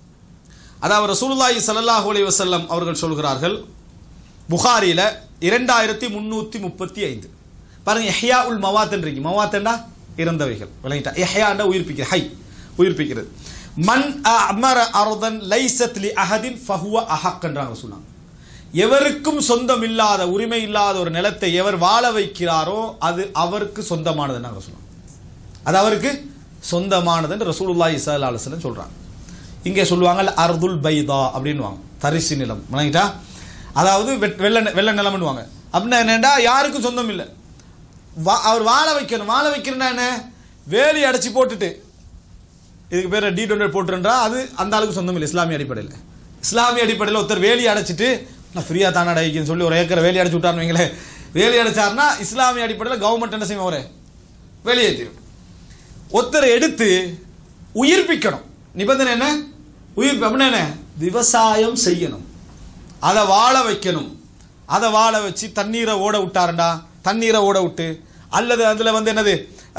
அதாவது ரசூலுல்லாஹி ஸல்லல்லாஹு அலைஹி வஸல்லம் அவர்கள் சொல்கிறார்கள் புகாரியில் இரண்டாயிரத்தி முந்நூற்றி முப்பத்தி ஐந்து பாருங்க எஹ்யா உல் மவாத்ன்றீங்க மவாத்தண்டா இறந்தவைகள் விளங்கிட்டா எஹ்யாண்டா உயிர்ப்பிக்கிறது ஹை உயிர்ப்பிக்கிறது மன் அமர அர்தன் லைசத் லி அஹதின் ஃபஹுவ அஹக்ன்றாங்க சொன்னாங்க எவருக்கும் சொந்தம் இல்லாத உரிமை இல்லாத ஒரு நிலத்தை எவர் வாழ வைக்கிறாரோ அது அவருக்கு சொந்தமானதுன்னு நாங்கள் சொன்னோம் அது அவருக்கு சொந்தமானதுன்னு ரசூலுல்லாஹி ஸல்லல்லாஹு அலைஹி வஸல்லம் சொல்றாங்க இங்கே சொல்லுவாங்க அர்துல் பைதா அப்படின்னுவாங்க தரிசு நிலம் விளங்கிட்டா அதாவது வெட்- வெள்ள நெ- வெள்ள நிலம்னுவாங்க அப்படின்னா என்னடா யாருக்கும் சொந்தம் இல்லை வா- அவர் வாழ வைக்கணும் வாழ வைக்கிறேன்னா என்ன வேலி அடைச்சி போட்டுட்டு இதுக்கு பேர் டி டுவெண்ட்டி போட்டுருன்றா அது அந்த ஆளுக்கு சொந்தம் இல்லை இஸ்லாமிய அடிப்படையில் இஸ்லாமிய அடிப்படையில் ஒருத்தர் வேலி அடைச்சிட்டு நான் ஃப்ரீயாக தானே அடைக்குன்னு சொல்லி ஒரு ஏக்கரை வேலி அடைச்சு விட்டாருன்னு வைங்களேன் வேலி அடைச்சாருன்னா இஸ்லாமிய அடிப்படையில் கவர்மெண்ட் என்ன செய்யும் அவரை வெளியேற்றிடும் ஒருத்தரை எடுத்து உயிர்ப்பிக்கணும் நிபந்தனை என்ன உயிர்ப்பு அப்படின்னா என்ன விவசாயம் செய்யணும் அதை வாழ வைக்கணும் அதை வாழ வச்சு தண்ணீரை ஓட விட்டாருண்டா தண்ணீரை ஓட விட்டு அல்லது அதில் வந்து என்னது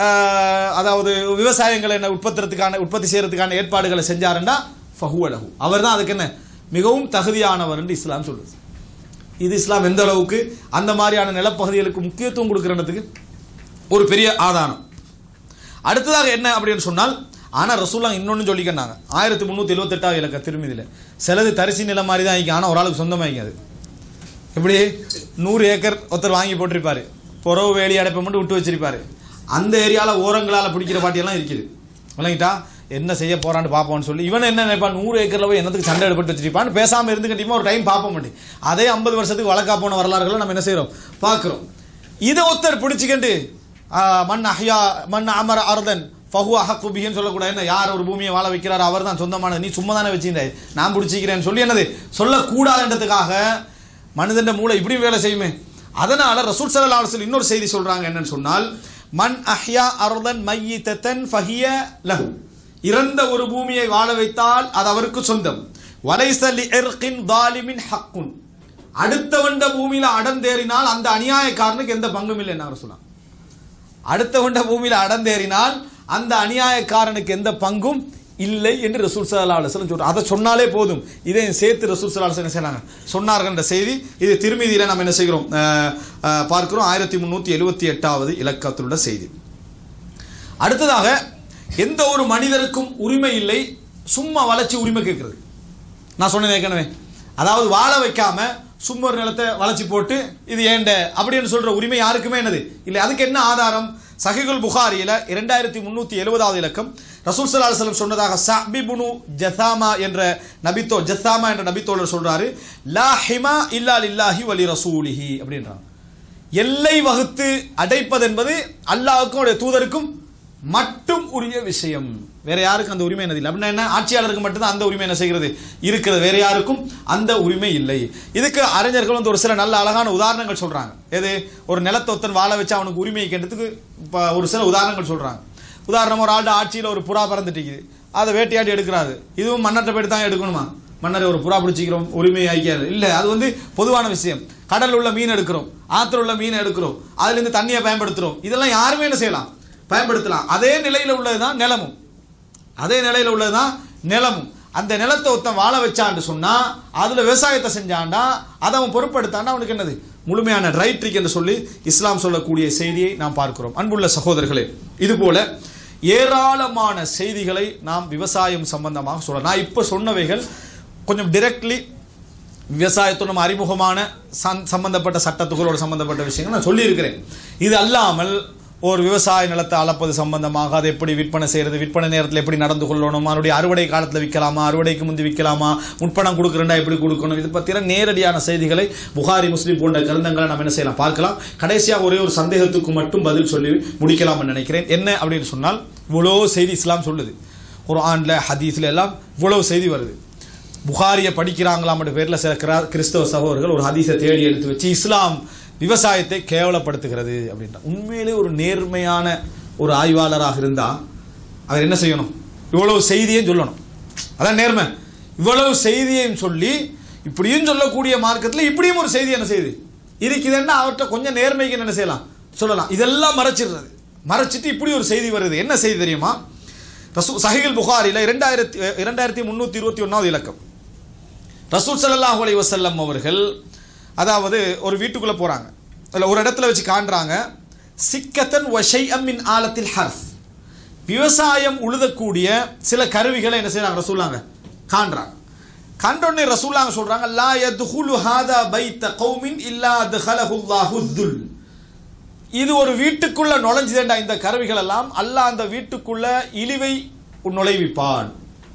ஆஹ், அதாவது விவசாயங்களை என்ன உற்பத்திறதுக்கான உற்பத்தி செய்யறதுக்கான ஏற்பாடுகளை செஞ்சாருண்டா ஃபஹுவலஹு அவர் தான் அதுக்கு என்ன மிகவும் தகுதியானவர் என்று இஸ்லாம் சொல்லுது இது இஸ்லாம் எந்த அளவுக்கு அந்த மாதிரியான நிலப்பகுதிகளுக்கு முக்கியத்துவம் கொடுக்கிறதுக்கு ஒரு பெரிய ஆதாரம் அடுத்ததாக என்ன அப்படின்னு சொன்னால் ஆனால் ரசூலா இன்னொன்று சொல்லிக்கினாங்க ஆயிரத்தி முந்நூற்றி எழுபத்தெட்டாவது இலக்க திரும்பிதில் சிலது தரிசி நிலம் மாதிரி தான் ஆகிக்கும் ஆனால் ஒரு ஆளுக்கு சொந்தமாக அது எப்படி நூறு ஏக்கர் ஒருத்தர் வாங்கி போட்டிருப்பாரு புறவு வேலி அடைப்பை மட்டும் விட்டு வச்சிருப்பாரு அந்த ஏரியாவில் ஓரங்களால் பிடிக்கிற பாட்டியெல்லாம் இருக்குது விளங்கிட்டா என்ன செய்ய போறான்னு பார்ப்போம்னு சொல்லி இவன் என்ன நினைப்பான் நூறு ஏக்கரில் போய் என்னத்துக்கு சண்டை எடுப்பட்டு வச்சிருப்பான்னு பேசாமல் இருந்து கட்டியுமா ஒரு டைம் பார்ப்போம் மாட்டேன் அதே ஐம்பது வருஷத்துக்கு வழக்கா போன வரலாறுகளை நம்ம என்ன செய்கிறோம் பார்க்குறோம் இதை ஒருத்தர் பிடிச்சிக்கிட்டு ஆ, மண் அஹ்யா மண் அமர அர்தன் ஃபஹு அஹக்குபின்னு சொல்லக்கூடாது என்ன யார் ஒரு பூமியை வாழ வைக்கிறார் அவர் தான் சொந்தமானது நீ சும்மா தானே வச்சிருந்தாய் நான் பிடிச்சிக்கிறேன்னு சொல்லி என்னது சொல்லக்கூடாதுன்றதுக்காக மனிதன் மூளை இப்படி வேலை செய்யுமே அதனால ரசூல் சல்லா அலுவலம் இன்னொரு செய்தி சொல்றாங்க என்னன்னு சொன்னால் மன் அஹ்யா அர்தன் மையித்தன் ஃபஹிய லஹு இறந்த ஒரு பூமியை வாழ வைத்தால் அது அவருக்கு சொந்தம் வலைச லி இர்கின் தாலிமின் ஹக்குன் அடுத்தவண்ட பூமியில அடந்தேறினால் அந்த அநியாயக்காரனுக்கு எந்த பங்கும் இல்லை என்ன சொல்லலாம் அடுத்தவண்ட பூமியில அடந்தேறினால் அந்த அநியாயக்காரனுக்கு எந்த பங்கும் இல்லை என்று ரசூல் சல்லா அலுவலம் சொல்றாங்க அதை சொன்னாலே போதும் இதை சேர்த்து ரசூல் சல்லா அலுவலம் என்ன செய்றாங்க சொன்னார்கள் என்ற செய்தி இது திருமதியில நம்ம என்ன செய்கிறோம் அஹ், அஹ், பார்க்கிறோம் ஆயிரத்தி முன்னூத்தி எழுபத்தி எட்டாவது இலக்கத்திலுள்ள செய்தி அடுத்ததாக எந்த ஒரு மனிதருக்கும் உரிமை இல்லை சும்மா வளைச்சு உரிமை கேட்கறது நான் சொன்னேன் ஏற்கனவே அதாவது வாழ வைக்காம சும்மா ஒரு நிலத்தை வளைச்சு போட்டு இது ஏண்ட அப்படின்னு சொல்ற உரிமை யாருக்குமே என்னது இல்லை அதுக்கு என்ன ஆதாரம் சஹிகுல் புகாரியில இரண்டாயிரத்தி முன்னூத்தி எழுபதாவது இலக்கம் ரசூல் சல்லா அலுவலம் சொன்னதாக சபிபுனு ஜசாமா என்ற நபித்தோ ஜசாமா என்ற நபித்தோழர் சொல்றாரு லா ஹிமா இல்லா லில்லாஹி வலி ரசூலிஹி அப்படின்றாங்க எல்லை வகுத்து அடைப்பது என்பது அல்லாஹ்வுக்கும் அவருடைய தூதருக்கும் மட்டும் உரிய விஷயம் வேற யாருக்கும் அந்த உரிமை என்னது இல்லை அப்படின்னா என்ன ஆட்சியாளருக்கு மட்டும்தான் அந்த உரிமை என்ன செய்கிறது இருக்கிறது வேற யாருக்கும் அந்த உரிமை இல்லை இதுக்கு அறிஞர்கள் வந்து ஒரு சில நல்ல அழகான உதாரணங்கள் சொல்றாங்க எது ஒரு நிலத்தொத்தன் வாழ வச்சு அவனுக்கு உரிமையை கேட்டதுக்கு இப்போ ஒரு சில உதாரணங்கள் சொல்றாங்க உதாரணம் ஒரு ஆள்கிட்ட ஆட்சியில் ஒரு புறா பறந்துட்டு இருக்குது அதை வேட்டையாடி எடுக்கிறாரு இதுவும் மன்னர்கிட்ட போயிட்டு தான் எடுக்கணுமா மன்னர் ஒரு புறா பிடிச்சிக்கிறோம் உரிமை ஆக்கியாரு இல்லை அது வந்து பொதுவான விஷயம் கடல் உள்ள மீன் எடுக்கிறோம் ஆத்துல உள்ள மீன் எடுக்கிறோம் அதுலேருந்து தண்ணியை பயன்படுத்துகிறோம் இதெல்லாம் யாருமே என்ன செய்யலாம் பயன்படுத்தலாம் அதே நிலையில் உள்ளதுதான் நிலமும் அதே நிலையில் உள்ளதுதான் நிலமும் அந்த நிலத்தை ஒருத்தன் வாழ வச்சான்னு சொன்னா அதுல விவசாயத்தை செஞ்சான்டா அதை அவன் பொறுப்படுத்தான்னா அவனுக்கு என்னது முழுமையான ரைட் இருக்கு என்று சொல்லி இஸ்லாம் சொல்லக்கூடிய செய்தியை நாம் பார்க்கிறோம் அன்புள்ள சகோதரர்களே இது போல ஏராளமான செய்திகளை நாம் விவசாயம் சம்பந்தமாக சொல்லலாம் நான் இப்போ சொன்னவைகள் கொஞ்சம் டிரெக்ட்லி விவசாயத்தோட நம்ம அறிமுகமான சந் சம்பந்தப்பட்ட சட்டத்துகளோட சம்பந்தப்பட்ட விஷயங்கள் நான் சொல்லியிருக்கிறேன் இது அல்லாமல் ஒரு விவசாய நிலத்தை அளப்பது சம்பந்தமாக அதை எப்படி விற்பனை செய்யறது விற்பனை நேரத்தில் எப்படி நடந்து கொள்ளணும் அதனுடைய அறுவடை காலத்தில் விற்கலாமா அறுவடைக்கு முந்தி விற்கலாமா முற்பணம் கொடுக்குறேன்டா எப்படி கொடுக்கணும் இது பற்றின நேரடியான செய்திகளை புகாரி முஸ்லீம் போன்ற கிரந்தங்களை நம்ம என்ன செய்யலாம் பார்க்கலாம் கடைசியாக ஒரே ஒரு சந்தேகத்துக்கு மட்டும் பதில் சொல்லி முடிக்கலாம்னு நினைக்கிறேன் என்ன அப்படின்னு சொன்னால் இவ்வளோ செய்தி இஸ்லாம் சொல்லுது குர்ஆன்ல ஹதீஸ்ல எல்லாம் இவ்வளவு செய்தி வருது புகாரியை படிக்கிறாங்களாம் பேரில் சில கிரா- கிறிஸ்தவ சகோதரர்கள் ஒரு ஹதீஸை தேடி எடுத்து வச்சு இஸ்லாம் விவசாயத்தை கேவலப்படுத்துகிறது அப்படின்ற உண்மையிலே ஒரு நேர்மையான ஒரு ஆய்வாளராக இருந்தா அவர் என்ன செய்யணும் இவ்வளவு செய்தியும் சொல்லணும் அதான் நேர்மை இவ்வளவு செய்தியையும் சொல்லி இப்படியும் சொல்லக்கூடிய மார்க்கத்தில் இப்படியும் ஒரு செய்தி என்ன செய்யுது இருக்குதுன்னா அவர்கிட்ட கொஞ்சம் நேர்மைக்கு என்ன செய்யலாம் சொல்லலாம் இதெல்லாம் மறைச்சிடுறது மறைச்சிட்டு இப்படி ஒரு செய்தி வருது என்ன செய்தி தெரியுமா ரசூ சஹிகுல் புகாரில இரண்டாயிரத்தி இரண்டாயிரத்தி முந்நூற்றி இருபத்தி ஒன்றாவது இலக்கம் ரசூல் ஸல்லல்லாஹு அலைஹி வஸல்லம் அவர்கள் அதாவது ஒரு வீட்டுக்குள்ள போறாங்க இல்ல ஒரு இடத்துல வச்சு காண்றாங்க சிக்கத்தன் வஷை மின் ஆலத்தில் ஹர்ஃப் விவசாயம் உழுதக்கூடிய சில கருவிகளை என்ன செய்றாங்க ரசூலாங்க காண்றாங்க கண்டோடனே ரசூலாங்க சொல்றாங்க லா யத்ஹுலு ஹாதா பைத்த கௌமின் இல்லா அத்ஹலஹுல்லாஹு துல் இது ஒரு வீட்டுக்குள்ள நுழைஞ்சதுண்டா இந்த கருவிகள் எல்லாம் அல்லாஹ் அந்த வீட்டுக்குள்ள இழிவை நுழைவிப்பான்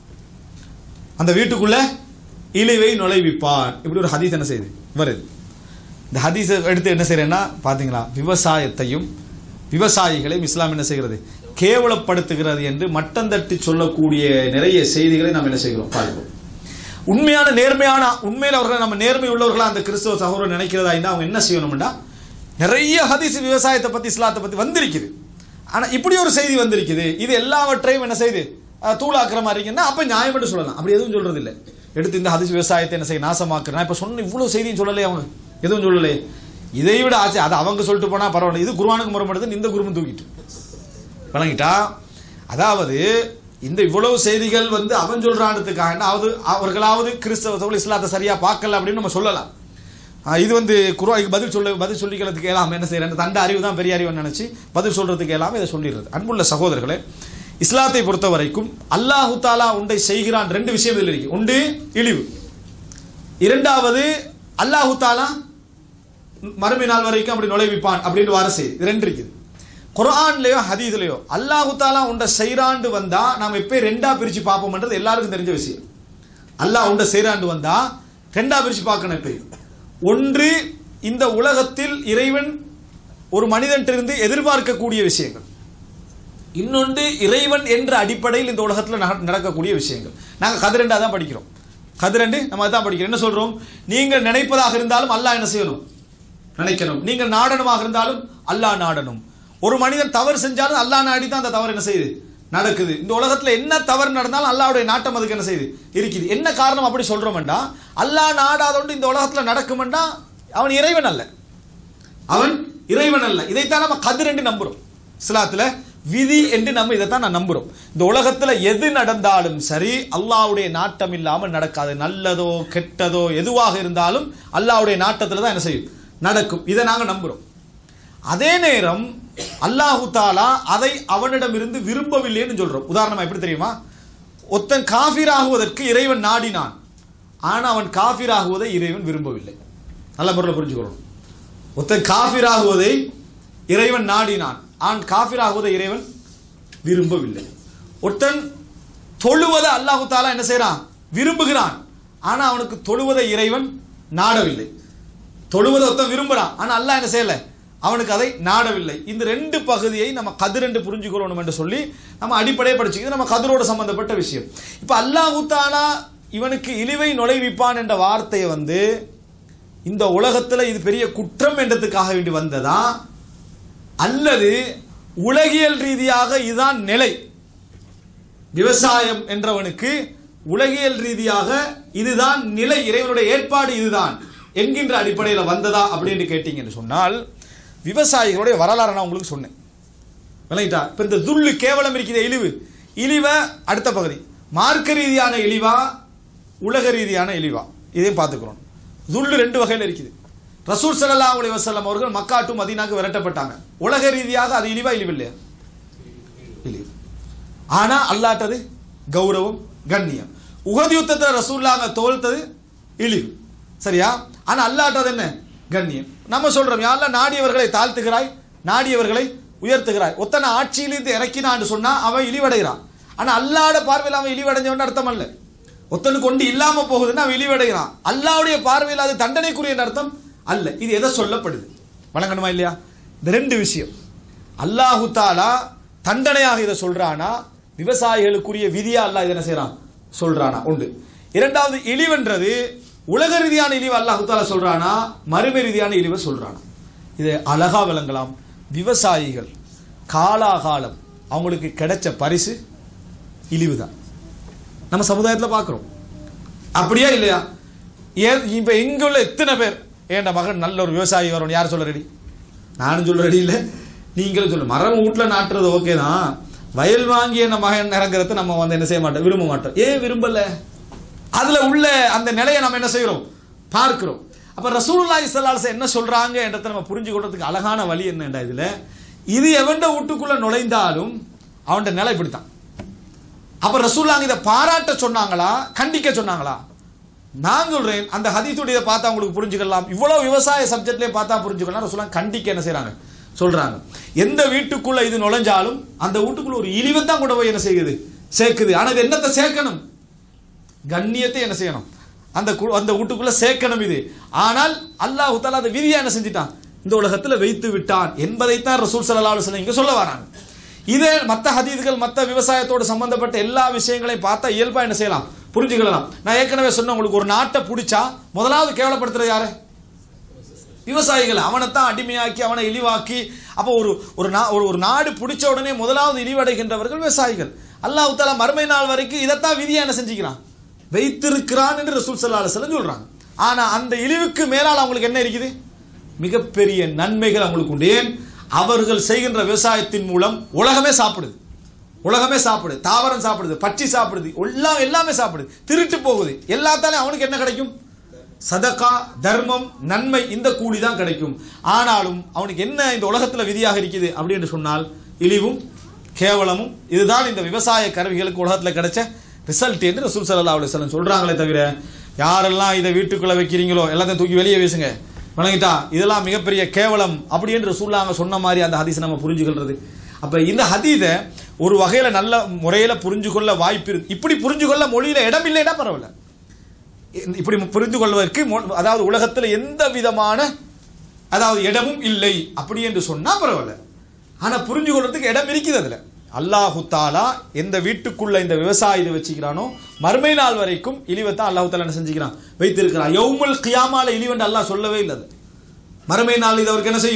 அந்த வீட்டுக்குள்ள இழிவை நுழைவிப்பான் இப்படி ஒரு ஹதீஸ் என்ன செய்யுது வருது இந்த ஹதீஸை எடுத்து என்ன செய்யறேன்னா பாத்தீங்களா விவசாயத்தையும் விவசாயிகளையும் இஸ்லாம் என்ன செய்கிறது கேவலப்படுத்துகிறது என்று மட்டம் தட்டி சொல்லக்கூடிய நிறைய செய்திகளை நாம் என்ன செய்கிறோம் பார்க்கிறோம் உண்மையான நேர்மையான உண்மையில் அவர்கள் நம்ம நேர்மை உள்ளவர்களா அந்த கிறிஸ்தவ சகோதரர் நினைக்கிறதா இருந்தா அவங்க என்ன செய்யணும்டா நிறைய ஹதீஸ் விவசாயத்தை பத்தி இஸ்லாத்தை பத்தி வந்திருக்குது ஆனா இப்படி ஒரு செய்தி வந்திருக்குது இது எல்லாவற்றையும் என்ன செய்யுது அஹ், தூளாக்குற மாதிரி இருக்குன்னா அப்ப நியாயம் என்று சொல்லலாம் அப்படி எதுவும் சொல்றது இல்லை எடுத்து இந்த ஹதீஸ் விவசாயத்தை என்ன செய்ய நாசமாக்குறேன் நான் இப்ப சொன்ன இவ்வளவு செய்தியும் சொல்லலையே அவங்க எதுவும் சொல்லலையே இதை விட ஆச்சு அது அவங்க சொல்லிட்டு போனா பரவாயில்ல இது குருவானுக்கு முறைப்படுது இந்த குருமன் தூக்கிட்டு வழங்கிட்டா அதாவது இந்த இவ்வளவு செய்திகள் வந்து அவன் சொல்றான்றதுக்காக அதாவது அவர்களாவது கிறிஸ்தவ இஸ்லாத்தை சரியா பார்க்கல அப்படின்னு நம்ம சொல்லலாம் ஆஹ் இது வந்து குருவாய்க்கு பதில் சொல்ல பதில் சொல்லிக்கிறதுக்கு எல்லாம் என்ன செய்யறேன் தண்ட அறிவு தான் பெரிய அறிவுன்னு நினைச்சு பதில் சொல்றதுக்கு எல்லாம் இதை சொல்லிடுறது அன்புள்ள சகோதரர்களே இஸ்லாத்தை பொறுத்த வரைக்கும் அல்லாஹு தாலா உண்டை செய்கிறான் ரெண்டு விஷயம் இதில் இருக்கு உண்டு இழிவு இரண்டாவது அல்லாஹு தாலா மறுமை நாள் வரைக்கும் அப்படி நுழைவிப்பான் அப்படின்னு வர செய்தி இது ரெண்டு இருக்குது குர்ஆன்லயோ ஹதீஸ்லயோ அல்லாஹு தாலா உண்ட செய்றாண்டு வந்தா நாம எப்போ ரெண்டா பிரிச்சு பார்ப்போம்ன்றது எல்லாருக்கும் தெரிஞ்ச விஷயம் அல்லாஹ் உண்ட செய்றாண்டு வந்தா ரெண்டா பிரிச்சு பார்க்கணும் இப்போ ஒன்று இந்த உலகத்தில் இறைவன் ஒரு மனிதன்ட்டிருந்து எதிர்பார்க்கக்கூடிய விஷயங்கள் இன்னொன்று இறைவன் என்ற அடிப்படையில் இந்த உலகத்தில் நக- நடக்கக்கூடிய விஷயங்கள் நாங்கள் கதிரெண்டா தான் படிக்கிறோம் கதிரெண்டு நம்ம அதான் படிக்கிறோம் என்ன சொல்றோம் நீங்கள் நினைப்பதாக இருந்தாலும் அல்லாஹ் என்ன செய்யணும் நினைக்கணும் நீங்கள் நாடனமாக இருந்தாலும் அல்லாஹ் நாடணும் ஒரு மனிதன் தவறு செஞ்சாலும் அல்லாஹ் நாடி தான் அந்த தவறு என்ன செய்யுது நடக்குது இந்த உலகத்துல என்ன தவறு நடந்தாலும் அல்லாஹ்வுடைய நாட்டம் அதுக்கு என்ன செய்யுது இருக்குது என்ன காரணம் அப்படி சொல்றோம்டா அல்லாஹ் நாடாதோண்டு இந்த உலகத்துல நடக்குமெண்டா அவன் இறைவன் அல்ல அவன் இறைவன் அல்ல இதைத்தான் நம்ம கதிர் என்று நம்புறோம் இஸ்லாத்துல விதி என்று நம்ம இதைத்தான் நான் நம்புறோம் இந்த உலகத்துல எது நடந்தாலும் சரி அல்லாஹ்வுடைய நாட்டம் இல்லாமல் நடக்காது நல்லதோ கெட்டதோ எதுவாக இருந்தாலும் அல்லாஹ்வுடைய நாட்டத்துல தான் என்ன செய்யும் நடக்கும் இதை நாங்க நம்புறோம் அதே நேரம் அல்லாஹு தாலா அதை அவனிடமிருந்து விரும்பவில்லைன்னு சொல்றோம் உதாரணமா எப்படி தெரியுமா ஒருத்தன் காஃபிராகுவதற்கு இறைவன் நாடினான் ஆனா அவன் காஃபிராகுவதை இறைவன் விரும்பவில்லை நல்ல முறையில் புரிஞ்சுக்கிறோம் ஒருத்தன் காஃபிராகுவதை இறைவன் நாடினான் ஆன் காஃபிராகுவதை இறைவன் விரும்பவில்லை ஒருத்தன் தொழுவதை அல்லாஹு தாலா என்ன செய்றான் விரும்புகிறான் ஆனா அவனுக்கு தொழுவதை இறைவன் நாடவில்லை தொழுவதை ஒருத்தன் விரும்புறான் ஆனா அல்லாஹ் என்ன செய்யல அவனுக்கு அதை நாடவில்லை இந்த ரெண்டு பகுதியை நம்ம கதிர் என்று புரிஞ்சுக்கொள்ளணும் என்று சொல்லி நம்ம அடிப்படையை படிச்சுக்கிறது நம்ம கதிரோடு சம்பந்தப்பட்ட விஷயம் இப்ப அல்லாஹு தாலா இவனுக்கு இழிவை நுழைவிப்பான் என்ற வார்த்தையை வந்து இந்த உலகத்துல இது பெரிய குற்றம் என்றதுக்காக வேண்டி வந்ததா அல்லது உலகியல் ரீதியாக இதுதான் நிலை விவசாயம் என்றவனுக்கு உலகியல் ரீதியாக இதுதான் நிலை இறைவனுடைய ஏற்பாடு இதுதான் என்கின்ற அடிப்படையில் வந்ததா அப்படின்னு கேட்டீங்கன்னு சொன்னால் விவசாயிகளுடைய வரலாறு நான் உங்களுக்கு சொன்னேன் விளங்கிட்டா இப்போ இந்த துள்ளு கேவலம் இருக்கிற இழிவு இழிவை அடுத்த பகுதி மார்க்க ரீதியான இழிவா உலக ரீதியான இழிவா இதையும் பார்த்துக்கிறோம் துள்ளு ரெண்டு வகையில் இருக்குது ரசூல் ஸல்லல்லாஹு அலைஹி வஸல்லம் அவர்கள் மக்கா டு மதீனாக்கு விரட்டப்பட்டாங்க உலக ரீதியாக அது இழிவா இழிவு இல்லையா இழிவு ஆனா அல்லாட்டது கௌரவம் கண்ணியம் உகது யுத்தத்தில் ரசூல்லாங்க தோல்த்தது இழிவு சரியா ஆனா அல்லாட்டது என்ன கண்ணியம் நம்ம சொல்றோம் யாரெல்லாம் நாடியவர்களை தாழ்த்துகிறாய் நாடியவர்களை உயர்த்துகிறாய் ஒத்தனை ஆட்சியிலிருந்து இறக்கினான்னு சொன்னா அவன் இழிவடைகிறான் ஆனா அல்லாட பார்வையில் அவன் இழிவடைஞ்சவன் அர்த்தம் அல்ல ஒத்தனுக்கு கொண்டு இல்லாம போகுதுன்னா அவன் இழிவடைகிறான் அல்லாவுடைய பார்வையில் அது தண்டனைக்குரிய அர்த்தம் அல்ல இது எதை சொல்லப்படுது வழங்கணுமா இல்லையா இந்த ரெண்டு விஷயம் அல்லாஹு தாலா தண்டனையாக இதை சொல்றானா விவசாயிகளுக்குரிய விதியா அல்லாஹ் இதை என்ன செய்றான் சொல்றானா உண்டு இரண்டாவது இழிவென்றது உலக ரீதியான இழிவு அல்லாஹு தாலா சொல்றானா மறுமை ரீதியான இழிவை சொல்றானா இது அழகா விளங்கலாம் விவசாயிகள் காலாகாலம் அவங்களுக்கு கிடைச்ச பரிசு இழிவு தான் நம்ம சமுதாயத்தில் பார்க்குறோம் அப்படியா இல்லையா ஏன் இப்போ எங்க உள்ள எத்தனை பேர் ஏன்டா மகன் நல்ல ஒரு விவசாயி வரணும் யார் சொல்ல ரெடி நானும் சொல்ல ரெடி இல்லை நீங்களும் சொல்ல மரம் வீட்டில் நாட்டுறது ஓகே தான் வயல் வாங்கி என்ன மகன் இறங்குறது நம்ம வந்து என்ன செய்ய மாட்டோம் விரும்ப மாட்டோம் ஏன் விரும்பல அதுல உள்ள அந்த நிலையை நம்ம என்ன செய்கிறோம் பார்க்கிறோம் அப்ப ரசூலுல்லாஹி ஸல்லல்லாஹு அலைஹி என்ன சொல்றாங்க என்றதை நம்ம புரிஞ்சு கொள்றதுக்கு அழகான வழி என்னடா இதுல இது எவன்ட வீட்டுக்குள்ள நுழைந்தாலும் அவன்ட நிலை இப்படித்தான் அப்ப ரசூல்லாங்க இதை பாராட்ட சொன்னாங்களா கண்டிக்க சொன்னாங்களா நான் சொல்றேன் அந்த ஹதீத்துடைய பார்த்தா உங்களுக்கு புரிஞ்சுக்கலாம் இவ்வளவு விவசாய சப்ஜெக்ட்லயே பார்த்தா புரிஞ்சுக்கலாம் ரசூலா கண்டிக்க என்ன செய்றாங்க சொல்றாங்க எந்த வீட்டுக்குள்ள இது நுழைஞ்சாலும் அந்த வீட்டுக்குள்ள ஒரு இழிவை தான் கூட போய் என்ன செய்யுது சேர்க்குது ஆனா இது என்னத்தை சேர்க்கணும் கண்ணியத்தை என்ன செய்யணும் அந்த கு- அந்த வீட்டுக்குள்ள சேர்க்கணும் இது ஆனால் அல்லாஹ் தாலா அந்த விதியா என்ன செஞ்சிட்டான் இந்த உலகத்துல வைத்து விட்டான் என்பதைத்தான் ரசூல் ஸல்லல்லாஹு அலைஹி வஸல்லம் இங்க சொல்ல வராங்க இதே மத்த ஹதீதுகள் மத்த விவசாயத்தோடு சம்பந்தப்பட்ட எல்லா விஷயங்களையும் பார்த்தா இயல்பா என்ன செய்யலாம் புரிஞ்சுக்கலாம் நான் ஏற்கனவே சொன்ன உங்களுக்கு ஒரு நாட்டை பிடிச்சா முதலாவது கேவலப்படுத்துறது யாரு விவசாயிகள் அவனைத்தான் அடிமையாக்கி அவனை இழிவாக்கி அப்போ ஒரு ஒரு நா ஒரு ஒரு நாடு பிடிச்ச உடனே முதலாவது இழிவடைகின்றவர்கள் விவசாயிகள் அல்லாஹ் தாலா மறுமை நாள் வரைக்கும் இதைத்தான் விதியா என்ன செஞ்சுக்கிறான் வைத்திருக்கிறான் என்று ரசூல் ஸல்லல்லாஹு அலைஹி வஸல்லம் சொல்றாங்க ஆனா அந்த இழிவுக்கு மேலால் அவங்களுக்கு என்ன இருக்குது மிகப்பெரிய நன்மைகள் அவங்களுக்கு உண்டு ஏன் அவர்கள் செய்கின்ற விவசாயத்தின் மூலம் உலகமே சாப்பிடுது உலகமே சாப்பிடுது தாவரம் சாப்பிடுது பச்சி சாப்பிடுது எல்லாம் எல்லாமே சாப்பிடுது திருட்டு போகுது எல்லாத்தாலையும் அவனுக்கு என்ன கிடைக்கும் சதகா தர்மம் நன்மை இந்த கூலி தான் கிடைக்கும் ஆனாலும் அவனுக்கு என்ன இந்த உலகத்துல விதியாக இருக்குது அப்படின்னு சொன்னால் இழிவும் கேவலமும் இதுதான் இந்த விவசாய கருவிகளுக்கு உலகத்துல கிடைச்ச ரிசல்ட் என்று ரசூல் ஸல்லல்லாஹு அலைஹி வஸல்லம் சொல்றாங்களே தவிர யாரெல்லாம் இதை வீட்டுக்குள்ள வைக்கிறீங்களோ எல்லாத்தையும் தூக்கி வெளியே வீசுங்க வணங்கிட்டா இதெல்லாம் மிகப்பெரிய கேவலம் அப்படி என்று ரசூல்லாங்க சொன்ன மாதிரி அந்த ஹதீஸை நம்ம புரிஞ்சுக்கொள்றது அப்ப இந்த ஹதீதை ஒரு வகையில நல்ல முறையில புரிஞ்சு கொள்ள வாய்ப்பு இருக்கு இப்படி புரிஞ்சு கொள்ள மொழியில இடம் இல்லைன்னா பரவாயில்ல இந்த- இப்படி புரிந்து கொள்வதற்கு மொ- அதாவது உலகத்தில் எந்த விதமான அதாவது இடமும் இல்லை அப்படி என்று சொன்னா பரவாயில்ல ஆனா புரிஞ்சு கொள்றதுக்கு இடம் இருக்குது அதுல அல்லாஹு தாலா எந்த வீட்டுக்குள்ள இந்த விவசாயி இதை வச்சுக்கிறானோ மறுமை நாள் வரைக்கும் இழிவைத்தான் அல்லாஹு தாலா என்ன செஞ்சுக்கிறான் வைத்திருக்கிறான் யௌமுல் கியாமால இழிவென்று அல்லாஹ் சொல்லவே இல்லை அது மறுமை நாள் இது அவருக்கு என்ன செய்யும்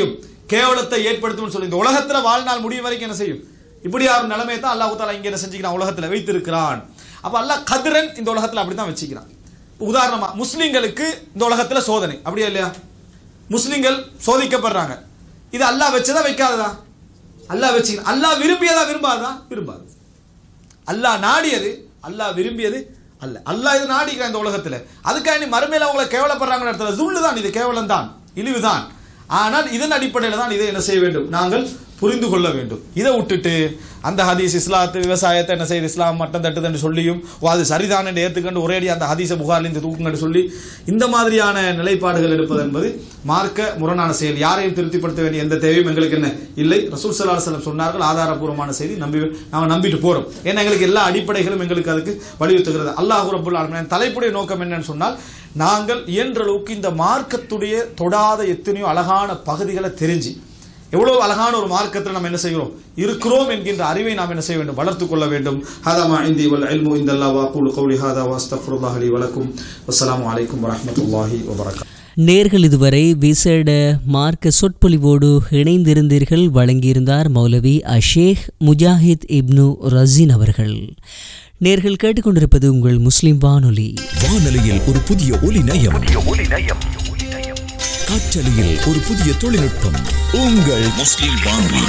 கேவலத்தை ஏற்படுத்தும்னு சொல்லி இந்த உலகத்துல வாழ்நாள் முடியும் வரைக்கும் என்ன செய்யும் இப்படி ஒரு நிலைமையை தான் அல்லாஹ் தாலா இங்க என்ன செஞ்சுக்கிறான் உலகத்துல வைத்திருக்கிறான் அப்ப அல்லாஹ் கதிரன் இந்த உலகத்துல அப்படிதான் வச்சுக்கிறான் உதாரணமா முஸ்லிம்களுக்கு இந்த உலகத்துல சோதனை அப்படியா இல்லையா முஸ்லிம்கள் சோதிக்கப்படுறாங்க இது அல்லாஹ் வச்சதா வைக்காததா அல்லாஹ் வச்சுக்கிறான் அல்லாஹ் விரும்பியதா விரும்பாதா விரும்பாது அல்லாஹ் நாடியது அல்லாஹ் விரும்பியது அல்ல அல்லாஹ் இது நாடிக்கிறான் இந்த உலகத்துல அதுக்காக நீ மறுமையில அவங்கள கேவலப்படுறாங்கன்னு இடத்துல ஜுல்லு தான் இது கேவலம் தான் இழிவு தான் ஆனால் இதன் அடிப்படையில் தான் இதை என்ன செய்ய வேண்டும் நாங்கள் புரிந்து கொள்ள வேண்டும் இதை விட்டுட்டு அந்த ஹதீஸ் இஸ்லாத்து விவசாயத்தை என்ன செய்யுது இஸ்லாம் மட்டம் தட்டுதுன்னு சொல்லியும் ஓ அது சரிதான் என்று ஏற்றுக்கொண்டு ஒரேடி அந்த ஹதீஸை புகார்லேருந்து தூக்குங்கன்னு சொல்லி இந்த மாதிரியான நிலைப்பாடுகள் எடுப்பது என்பது மார்க்க முரணான செயல் யாரையும் திருப்திப்படுத்த வேண்டிய எந்த தேவையும் எங்களுக்கு என்ன இல்லை ரசூல் சல்லா செல்லம் சொன்னார்கள் ஆதாரபூர்வமான செய்தி நம்பி நாம நம்பிட்டு போறோம் ஏன்னா எங்களுக்கு எல்லா அடிப்படைகளும் எங்களுக்கு அதுக்கு வலியுறுத்துகிறது அல்லாஹ் ரபுல் ஆலமீன் தலைப்புடைய நோக்கம் என்னன்னு சொன்னால் நாங்கள் இயன்ற அளவுக்கு இந்த மார்க்கத்துடைய தொடாத எத்தனையோ அழகான பகுதிகளை தெரிஞ்சு எவ்வளவு அழகான ஒரு மார்க்கத்தில் நம்ம என்ன செய்கிறோம் இருக்கிறோம் என்கின்ற அறிவை நாம் என்ன செய்ய வேண்டும் வளர்த்துக் கொள்ள வேண்டும் ஹாதா மா இந்தி வல் இல்மு இந்தல்லா வாக்குலு கௌலி ஹாதா வாஸ்தஃபுல்லாஹ் அலி வலக்கும் அஸ்ஸலாமு அலைக்கும் வரஹ்மத்துல்லாஹி வபரகாத்துஹு நேர்கள் இதுவரை விசேட மார்க்க சொற்பொழிவோடு இணைந்திருந்தீர்கள் வழங்கியிருந்தார் மௌலவி அஷேக் முஜாஹித் இப்னு ரசீன் அவர்கள் நேர்கள் கேட்டுக்கொண்டிருப்பது உங்கள் முஸ்லிம் வானொலி வானொலியில் ஒரு புதிய ஒலி நயம் காற்றலையில் ஒரு புதிய தொழில்நுட்பம் உங்கள் முஸ்லிம் வானொலி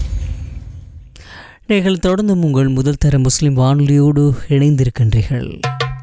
நேர்கள் தொடர்ந்தும் உங்கள் முதல் தர முஸ்லிம் வானொலியோடு இணைந்திருக்கின்றீர்கள்